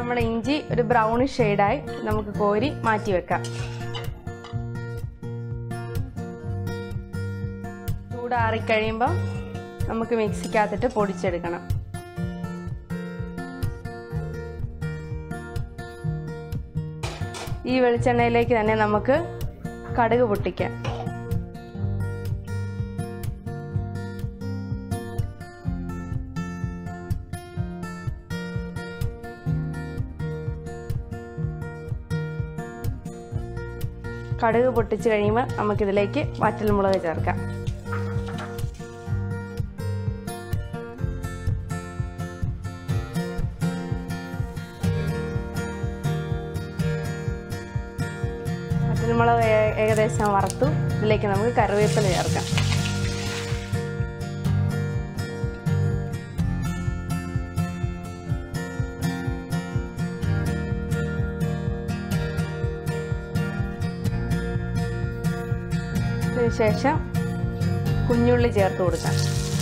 നമ്മുടെ ഇഞ്ചി ഒരു ബ്രൗണിഷ് ഷെയ്ഡായി നമുക്ക് കോരി മാറ്റി വെക്കാം ചൂടാറിക്കഴിയുമ്പോൾ നമുക്ക് മിക്സിക്കകത്തിട്ട് പൊടിച്ചെടുക്കണം ഈ വെളിച്ചെണ്ണയിലേക്ക് തന്നെ നമുക്ക് കടുക് പൊട്ടിക്കാം കടുക് പൊട്ടിച്ച് കഴിയുമ്പോൾ നമുക്കിതിലേക്ക് വറ്റൽമുളക് ചേർക്കാം വറ്റൽമുളക് ഏ- ഏകദേശം വറുത്തു ഇതിലേക്ക് നമുക്ക് കറിവേപ്പില ചേർക്കാം ഇതിനുശേഷം കുഞ്ഞുള്ളി ചേർത്ത് കൊടുക്കാം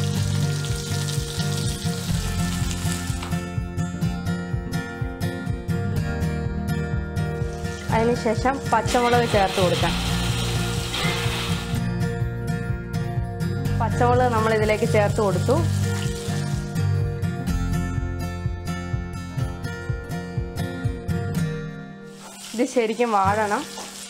അതിനുശേഷം പച്ചമുളക് ചേർത്ത് കൊടുക്കാം പച്ചമുളക് നമ്മൾ ഇതിലേക്ക് ചേർത്ത് കൊടുത്തു ഇത് ശരിക്കും വാഴണം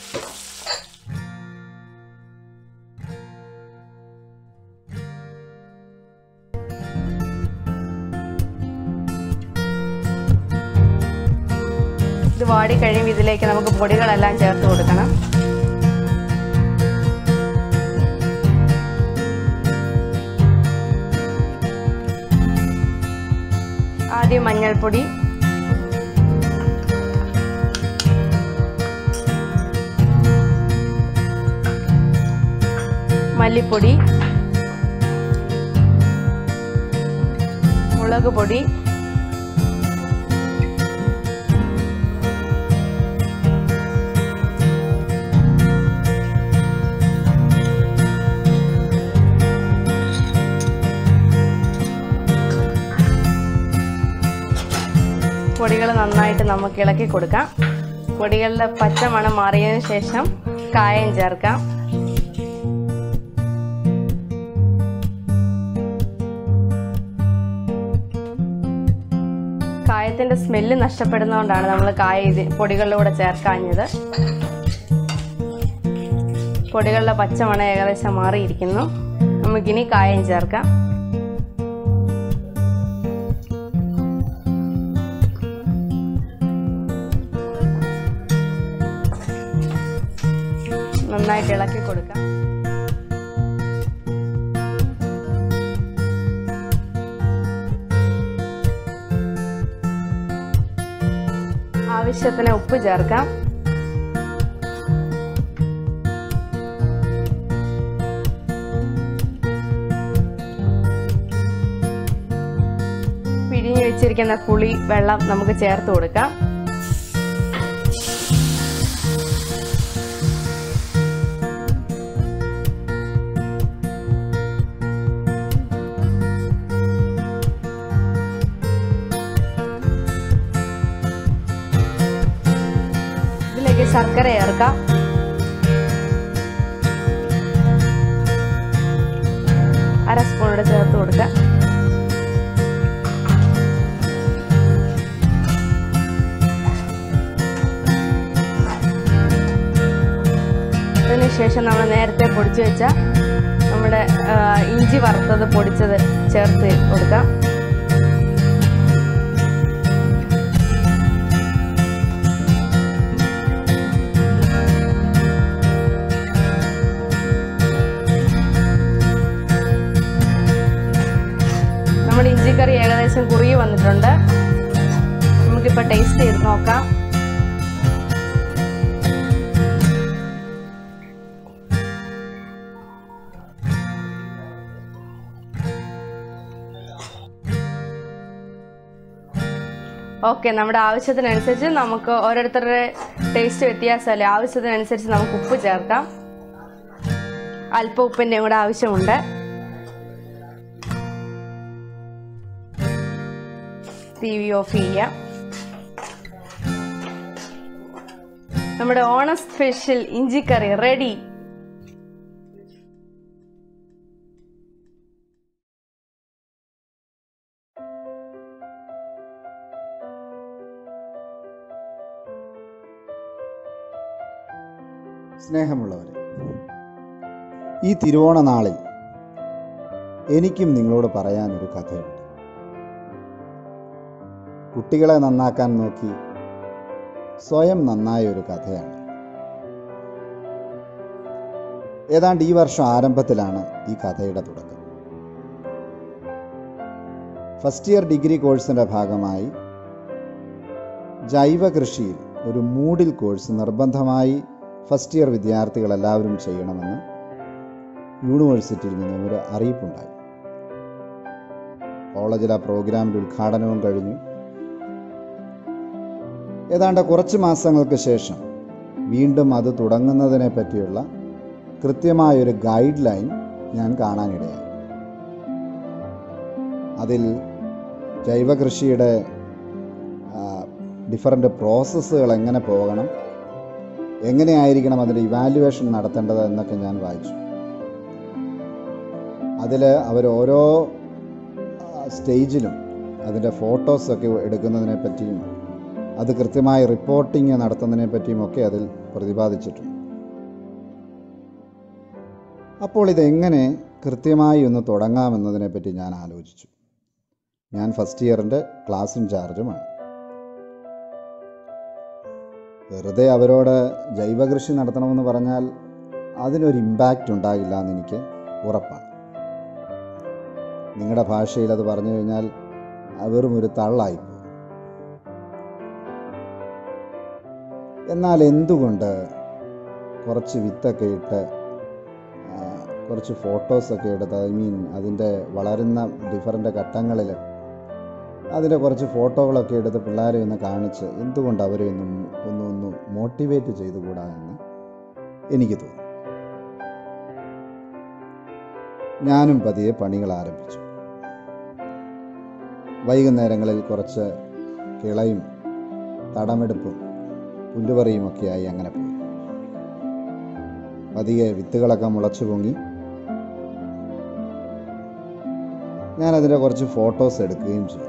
ഇത് വാടി കഴിയുമ്പോൾ ഇതിലേക്ക് നമുക്ക് പൊടികളെല്ലാം ചേർത്ത് കൊടുക്കണം ആദ്യം മഞ്ഞൾപ്പൊടി മല്ലിപ്പൊടി മുളക് പൊടി പൊടികൾ നന്നായിട്ട് നമുക്ക് ഇളക്കി കൊടുക്കാം പൊടികളുടെ പച്ച മണം മാറിയതിന് ശേഷം കായം ചേർക്കാം കായത്തിന്റെ സ്മെല്ല് നഷ്ടപ്പെടുന്നതുകൊണ്ടാണ് നമ്മൾ കായ ഇത് പൊടികളുടെ കൂടെ ചേർക്കാഞ്ഞത് പൊടികളുടെ പച്ചമണം ഏകദേശം മാറിയിരിക്കുന്നു നമുക്കിനി കായം ചേർക്കാം നന്നായിട്ട് ഇളക്കി കൊടുക്കാം ആവശ്യത്തിന് ഉപ്പ് ചേർക്കാം പിഴിഞ്ഞു വെച്ചിരിക്കുന്ന പുളി വെള്ളം നമുക്ക് ചേർത്ത് കൊടുക്കാം ഇതിലേക്ക് ശർക്കര ചേർക്കാം അര സ്പൂണോടെ ചേർത്ത് കൊടുക്കാം അതിനുശേഷം നമ്മൾ നേരത്തെ പൊടിച്ചു വെച്ച നമ്മുടെ ആ, ഇഞ്ചി വറുത്തത് പൊടിച്ചത് ചേർത്ത് കൊടുക്കാം നമ്മുടെ ഇഞ്ചിക്കറി ഏകദേശം കുറുകി വന്നിട്ടുണ്ട് നമുക്കിപ്പോൾ ടേസ്റ്റ് ചെയ്ത് നോക്കാം ഓക്കെ നമ്മുടെ ആവശ്യത്തിനനുസരിച്ച് നമുക്ക് ഓരോരുത്തരുടെ ടേസ്റ്റ് വ്യത്യാസമല്ലേ ആവശ്യത്തിനനുസരിച്ച് നമുക്ക് ഉപ്പ് ചേർക്കാം അല്പം ഉപ്പിൻ്റെയും കൂടെ ആവശ്യമുണ്ട് ടി വി ഓഫ് ചെയ്യാം നമ്മുടെ ഓണം സ്പെഷ്യൽ ഇഞ്ചിക്കറി റെഡി സ്നേഹമുള്ളവരെ ഈ തിരുവോണ നാളിൽ എനിക്കും നിങ്ങളോട് പറയാനൊരു കഥയുണ്ട് കുട്ടികളെ നന്നാക്കാൻ നോക്കി സ്വയം നന്നായ ഒരു കഥയാണ് ഏതാണ്ട് ഈ വർഷം ആരംഭത്തിലാണ് ഈ കഥയുടെ തുടക്കം ഫസ്റ്റ് ഇയർ ഡിഗ്രി കോഴ്സിൻ്റെ ഭാഗമായി ജൈവ കൃഷിയിൽ ഒരു മൂഡിൽ കോഴ്സ് നിർബന്ധമായി ഫസ്റ്റ് ഇയർ വിദ്യാർത്ഥികൾ എല്ലാവരും ചെയ്യണമെന്ന് യൂണിവേഴ്സിറ്റിയിൽ നിന്നും ഒരു അറിയിപ്പുണ്ടായി കോളേജിൽ ആ പ്രോഗ്രാമിൻ്റെ ഉദ്ഘാടനവും കഴിഞ്ഞു ഏതാണ്ട് കുറച്ച് മാസങ്ങൾക്ക് ശേഷം വീണ്ടും അത് തുടങ്ങുന്നതിനെ പറ്റിയുള്ള കൃത്യമായൊരു ഗൈഡ് ലൈൻ ഞാൻ കാണാനിടയായി അതിൽ ജൈവ കൃഷിയുടെ ഡിഫറൻ്റ് പ്രോസസ്സുകൾ എങ്ങനെ പോകണം എങ്ങനെയായിരിക്കണം അതിൻ്റെ ഇവാലുവേഷൻ നടത്തേണ്ടത് എന്നൊക്കെ ഞാൻ വായിച്ചു അതിൽ അവർ ഓരോ സ്റ്റേജിലും അതിൻ്റെ ഫോട്ടോസൊക്കെ എടുക്കുന്നതിനെ പറ്റിയും അത് കൃത്യമായി റിപ്പോർട്ടിങ് നടത്തുന്നതിനെ പറ്റിയും ഒക്കെ അതിൽ പ്രതിപാദിച്ചിട്ടുണ്ട് അപ്പോൾ ഇതെങ്ങനെ കൃത്യമായി ഒന്ന് തുടങ്ങാമെന്നതിനെപ്പറ്റി ഞാൻ ആലോചിച്ചു ഞാൻ ഫസ്റ്റ് ഇയറിൻ്റെ ക്ലാസ് ഇൻചാർജുമാണ് വെറുതെ അവരോട് ജൈവകൃഷി നടത്തണമെന്ന് പറഞ്ഞാൽ അതിനൊരു ഇമ്പാക്റ്റ് ഉണ്ടാകില്ല എന്ന് എനിക്ക് ഉറപ്പാണ് നിങ്ങളുടെ ഭാഷയിൽ അത് പറഞ്ഞു കഴിഞ്ഞാൽ വെറും ഒരു തള്ളായിപ്പോകും എന്നാൽ എന്തുകൊണ്ട് കുറച്ച് വിത്തൊക്കെ ഇട്ട് കുറച്ച് ഫോട്ടോസൊക്കെ എടുത്ത് ഐ മീൻ അതിൻ്റെ വളരുന്ന ഡിഫറൻ്റ് ഘട്ടങ്ങളിൽ അതിൻ്റെ കുറച്ച് ഫോട്ടോകളൊക്കെ എടുത്ത് പിള്ളേരെ ഒന്ന് കാണിച്ച് എന്തുകൊണ്ട് അവരെ ഒന്ന് ഒന്ന് ഒന്ന് മോട്ടിവേറ്റ് ചെയ്തുകൂടാ എന്ന് എനിക്ക് തോന്നി ഞാനും പതിയെ പണികൾ ആരംഭിച്ചു വൈകുന്നേരങ്ങളിൽ കുറച്ച് കിളയും തടമെടുപ്പും പുല്ലുപറിയുമൊക്കെയായി അങ്ങനെ പോയി പതിയെ വിത്തുകളൊക്കെ മുളച്ചു പൊങ്ങി ഞാനതിൻ്റെ കുറച്ച് ഫോട്ടോസ് എടുക്കുകയും ചെയ്തു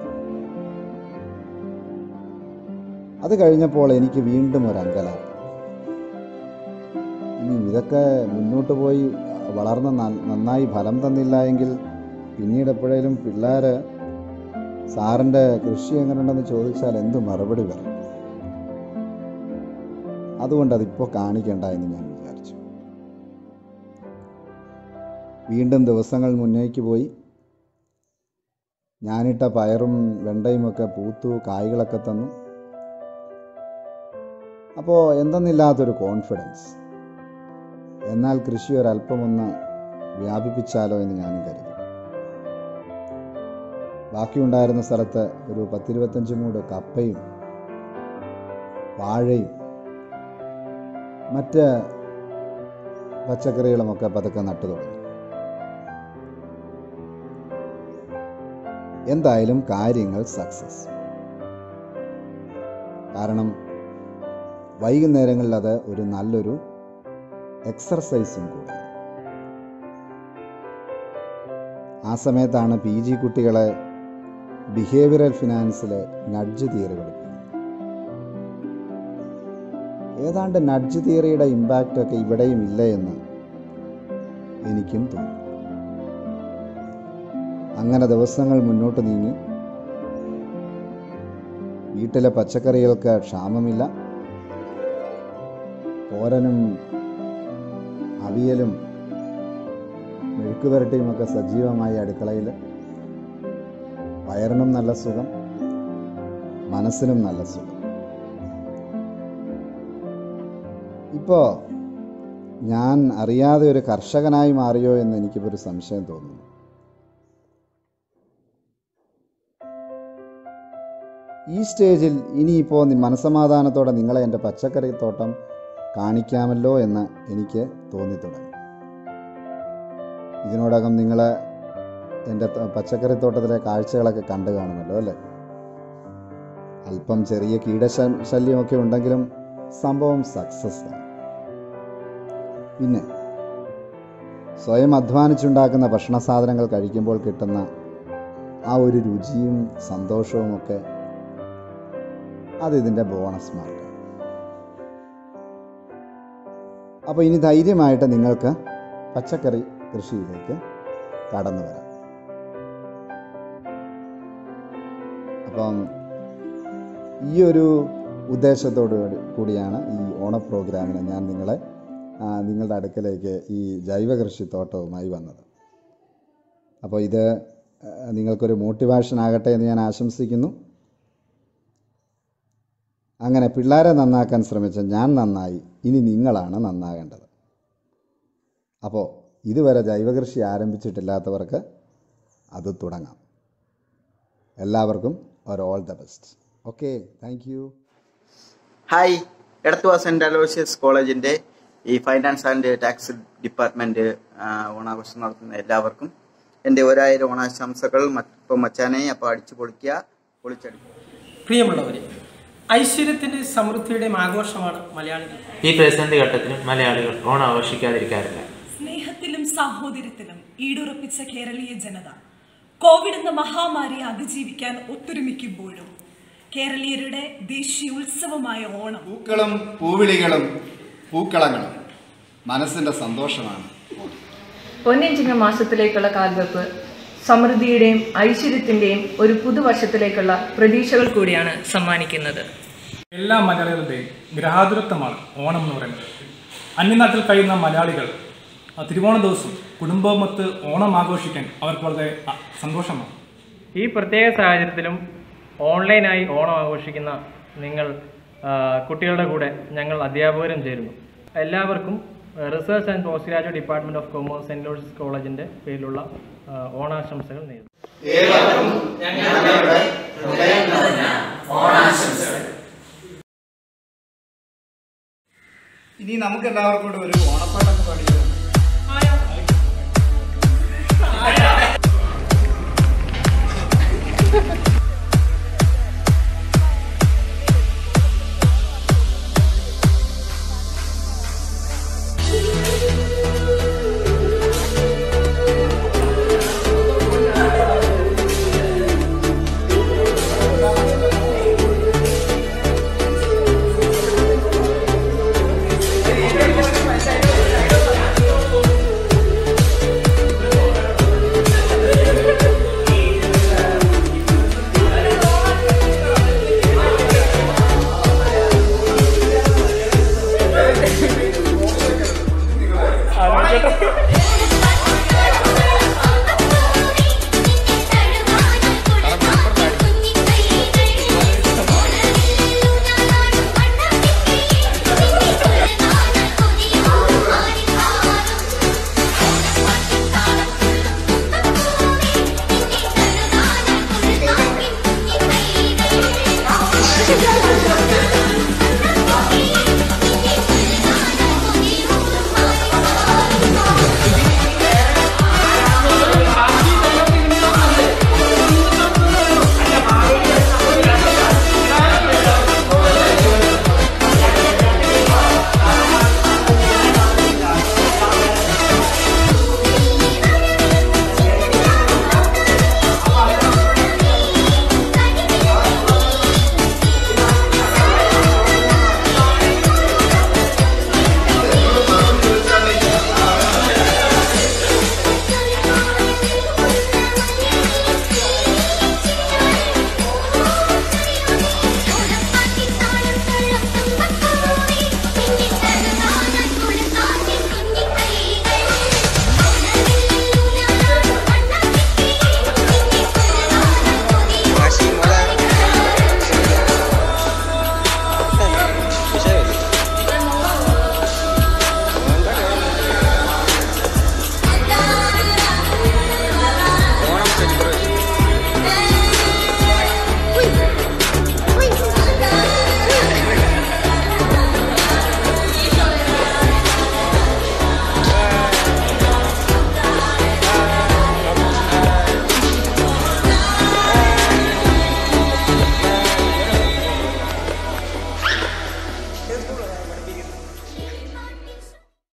അത് കഴിഞ്ഞപ്പോൾ എനിക്ക് വീണ്ടും ഒരു അങ്കലാപ്പ് ഇനി ഇതൊക്കെ മുന്നോട്ട് പോയി വളർന്ന് നന്നായി ഫലം തന്നില്ല എങ്കിൽ പിന്നീട് എപ്പോഴേലും പിള്ളേർ സാറിൻ്റെ കൃഷി എങ്ങനെയുണ്ടെന്ന് ചോദിച്ചാൽ എന്ത് മറുപടി പറയും അതുകൊണ്ട് അതിപ്പോൾ കാണിക്കണ്ട എന്ന് ഞാൻ വിചാരിച്ചു വീണ്ടും ദിവസങ്ങൾ മുന്നേക്ക് പോയി ഞാനിട്ട പയറും വെണ്ടയുമൊക്കെ പൂത്തു കായ്കളൊക്കെ തന്നു അപ്പോൾ എന്തെന്നില്ലാത്തൊരു കോൺഫിഡൻസ് എന്നാൽ കൃഷി ഒരല്പമൊന്ന് വ്യാപിപ്പിച്ചാലോ എന്ന് ഞാനും കരുതി ബാക്കിയുണ്ടായിരുന്ന സ്ഥലത്ത് ഒരു പത്തിരുപത്തഞ്ച് മൂട് കപ്പയും വാഴയും മറ്റ് പച്ചക്കറികളുമൊക്കെ പതുക്കെ നട്ടു തുടങ്ങി എന്തായാലും കാര്യങ്ങൾ സക്സസ് കാരണം വൈകുന്നേരങ്ങളിൽ അത് ഒരു നല്ലൊരു എക്സർസൈസും കൂടെ ആ സമയത്താണ് പി ജി കുട്ടികളെ ബിഹേവിയറൽ ഫിനാൻസിലെ നഡ്ജ് തിയറി പഠിപ്പിക്കുന്നത് ഏതാണ്ട് നഡ്ജ് തിയറിയുടെ ഇമ്പാക്റ്റ് ഒക്കെ ഇവിടെയും ഇല്ല എന്ന് എനിക്കും തോന്നി അങ്ങനെ ദിവസങ്ങൾ മുന്നോട്ട് നീങ്ങി വീട്ടിലെ പച്ചക്കറികൾക്ക് ക്ഷാമമില്ല തോരനും അവിയലും മെഴുക്കുപുരട്ടിയുമൊക്കെ സജീവമായി അടുക്കളയിൽ വയറിനും നല്ല സുഖം മനസ്സിനും നല്ല സുഖം ഇപ്പോൾ ഞാൻ അറിയാതെ ഒരു കർഷകനായി മാറിയോ എന്ന് എനിക്കിപ്പോൾ ഒരു സംശയം തോന്നുന്നു ഈ സ്റ്റേജിൽ ഇനിയിപ്പോൾ മനസമാധാനത്തോടെ നിങ്ങളെ എൻ്റെ പച്ചക്കറി തോട്ടം കാണിക്കാമല്ലോ എന്ന് എനിക്ക് തോന്നിത്തുടങ്ങി ഇതിനോടകം നിങ്ങൾ എൻ്റെ പച്ചക്കറി തോട്ടത്തിലെ കാഴ്ചകളൊക്കെ കണ്ടു കാണുമല്ലോ അല്ലേ അല്പം ചെറിയ കീടശല്യമൊക്കെ ഉണ്ടെങ്കിലും സംഭവം സക്സസ് ആണ് പിന്നെ സ്വയം അധ്വാനിച്ചുണ്ടാക്കുന്ന ഭക്ഷണ സാധനങ്ങൾ കഴിക്കുമ്പോൾ കിട്ടുന്ന ആ ഒരു രുചിയും സന്തോഷവും ഒക്കെ അത് ഇതിൻ്റെ ബോണസ് മാർക്ക് അപ്പോൾ ഇനി ധൈര്യമായിട്ട് നിങ്ങൾക്ക് പച്ചക്കറി കൃഷിയിലേക്ക് കടന്നു വരാം അപ്പം ഈ ഒരു ഉദ്ദേശത്തോടു കൂടിയാണ് ഈ ഓണ പ്രോഗ്രാമിന് ഞാൻ നിങ്ങളെ ആ, നിങ്ങളുടെ അടുക്കലേക്ക് ഈ ജൈവ കൃഷിത്തോട്ടവുമായി വന്നത് അപ്പോൾ ഇത് ആ, നിങ്ങൾക്കൊരു മോട്ടിവേഷൻ ആകട്ടെ എന്ന് ഞാൻ ആശംസിക്കുന്നു അങ്ങനെ പിള്ളേരെ നന്നാക്കാൻ ശ്രമിച്ച ഞാൻ നന്നായി ഇനി നിങ്ങളാണ് നന്നാകേണ്ടത് അപ്പോൾ ഇതുവരെ ജൈവകൃഷി ആരംഭിച്ചിട്ടില്ലാത്തവർക്ക് അത് തുടങ്ങാം എല്ലാവർക്കും ഒരു all the best okay thank you hi Edathua saint Aloysius കോളേജിന്റെ ഈ ഫൈനാൻസ് ആൻഡ് ടാക്സ് ഡിപ്പാർട്ട്മെന്റ് ആ, ഓണാഘോഷം നടത്തുന്ന എല്ലാവർക്കും എൻ്റെ ഒരായിരം ഓണാശംസകൾ മറ്റ് ഇപ്പം മച്ചാനെ അപ്പോൾ അടിച്ചു പൊളിക്കുക പൊളിച്ചടിക്കുക പ്രിയമുള്ളവരെ ഐശ്വര്യത്തിന്റെയും സമൃദ്ധിയുടെയും ആഘോഷമാണ് മലയാളികൾ ഈ പ്രതിസന്ധി ഘട്ടത്തിൽ മലയാളികൾ ഓണം ആഘോഷിക്കാതിരിക്കാറില്ല സ്നേഹത്തിലും സാഹോദര്യത്തിലും ഈടുറപ്പിച്ച കേരളീയ ജനത കോവിഡ് എന്ന മഹാമാരിയെ അതിജീവിക്കാൻ ഒത്തൊരുമിക്കുമ്പോഴും കേരളീയരുടെ ദേശീയ ഉത്സവമായ ഓണം പൂക്കളും പൂവിളികളും പൂക്കളങ്ങളും മനസ്സിൻ്റെ സന്തോഷമാണ് പൊന്നിൻ ചിങ്ങ മാസത്തിലേക്കുള്ള കാൽവെപ്പ് സമൃദ്ധിയുടെയും ഐശ്വര്യത്തിന്റെയും ഒരു പുതുവർഷത്തിലേക്കുള്ള പ്രതീക്ഷകൾ കൂടിയാണ് സമ്മാനിക്കുന്നത് എല്ലാ മലയാളികളുടെയും ഗ്രഹാതുരത്വമാണ് ഓണം എന്ന് പറയുന്നത് അന്യനാട്ടിൽ കഴിയുന്ന മലയാളികൾ ആ, തിരുവോണ ദിവസം കുടുംബമൊത്ത് ഓണം ആഘോഷിക്കാൻ അവർക്ക് വളരെ ആ, സന്തോഷമാണ് ഈ പ്രത്യേക സാഹചര്യത്തിലും ഓൺലൈനായി ഓണം ആഘോഷിക്കുന്ന നിങ്ങൾ ആ, കുട്ടികളുടെ കൂടെ ഞങ്ങൾ അധ്യാപകരും ചേരുന്നു എല്ലാവർക്കും research and post graduate department of commerce saint Lawrence കോളേജിന്റെ പേരിലുള്ള ആ, ഓണാശംസകൾ നേരുന്നു ഏവർക്കും ഞങ്ങളുടെ ഹൃദയം നിറഞ്ഞ ഓണാശംസകൾ ഇനി നമുക്ക് എല്ലാവർക്കും കൂടെ ഒരു ഓണപ്പാട്ടൊക്കെ പാടിയത്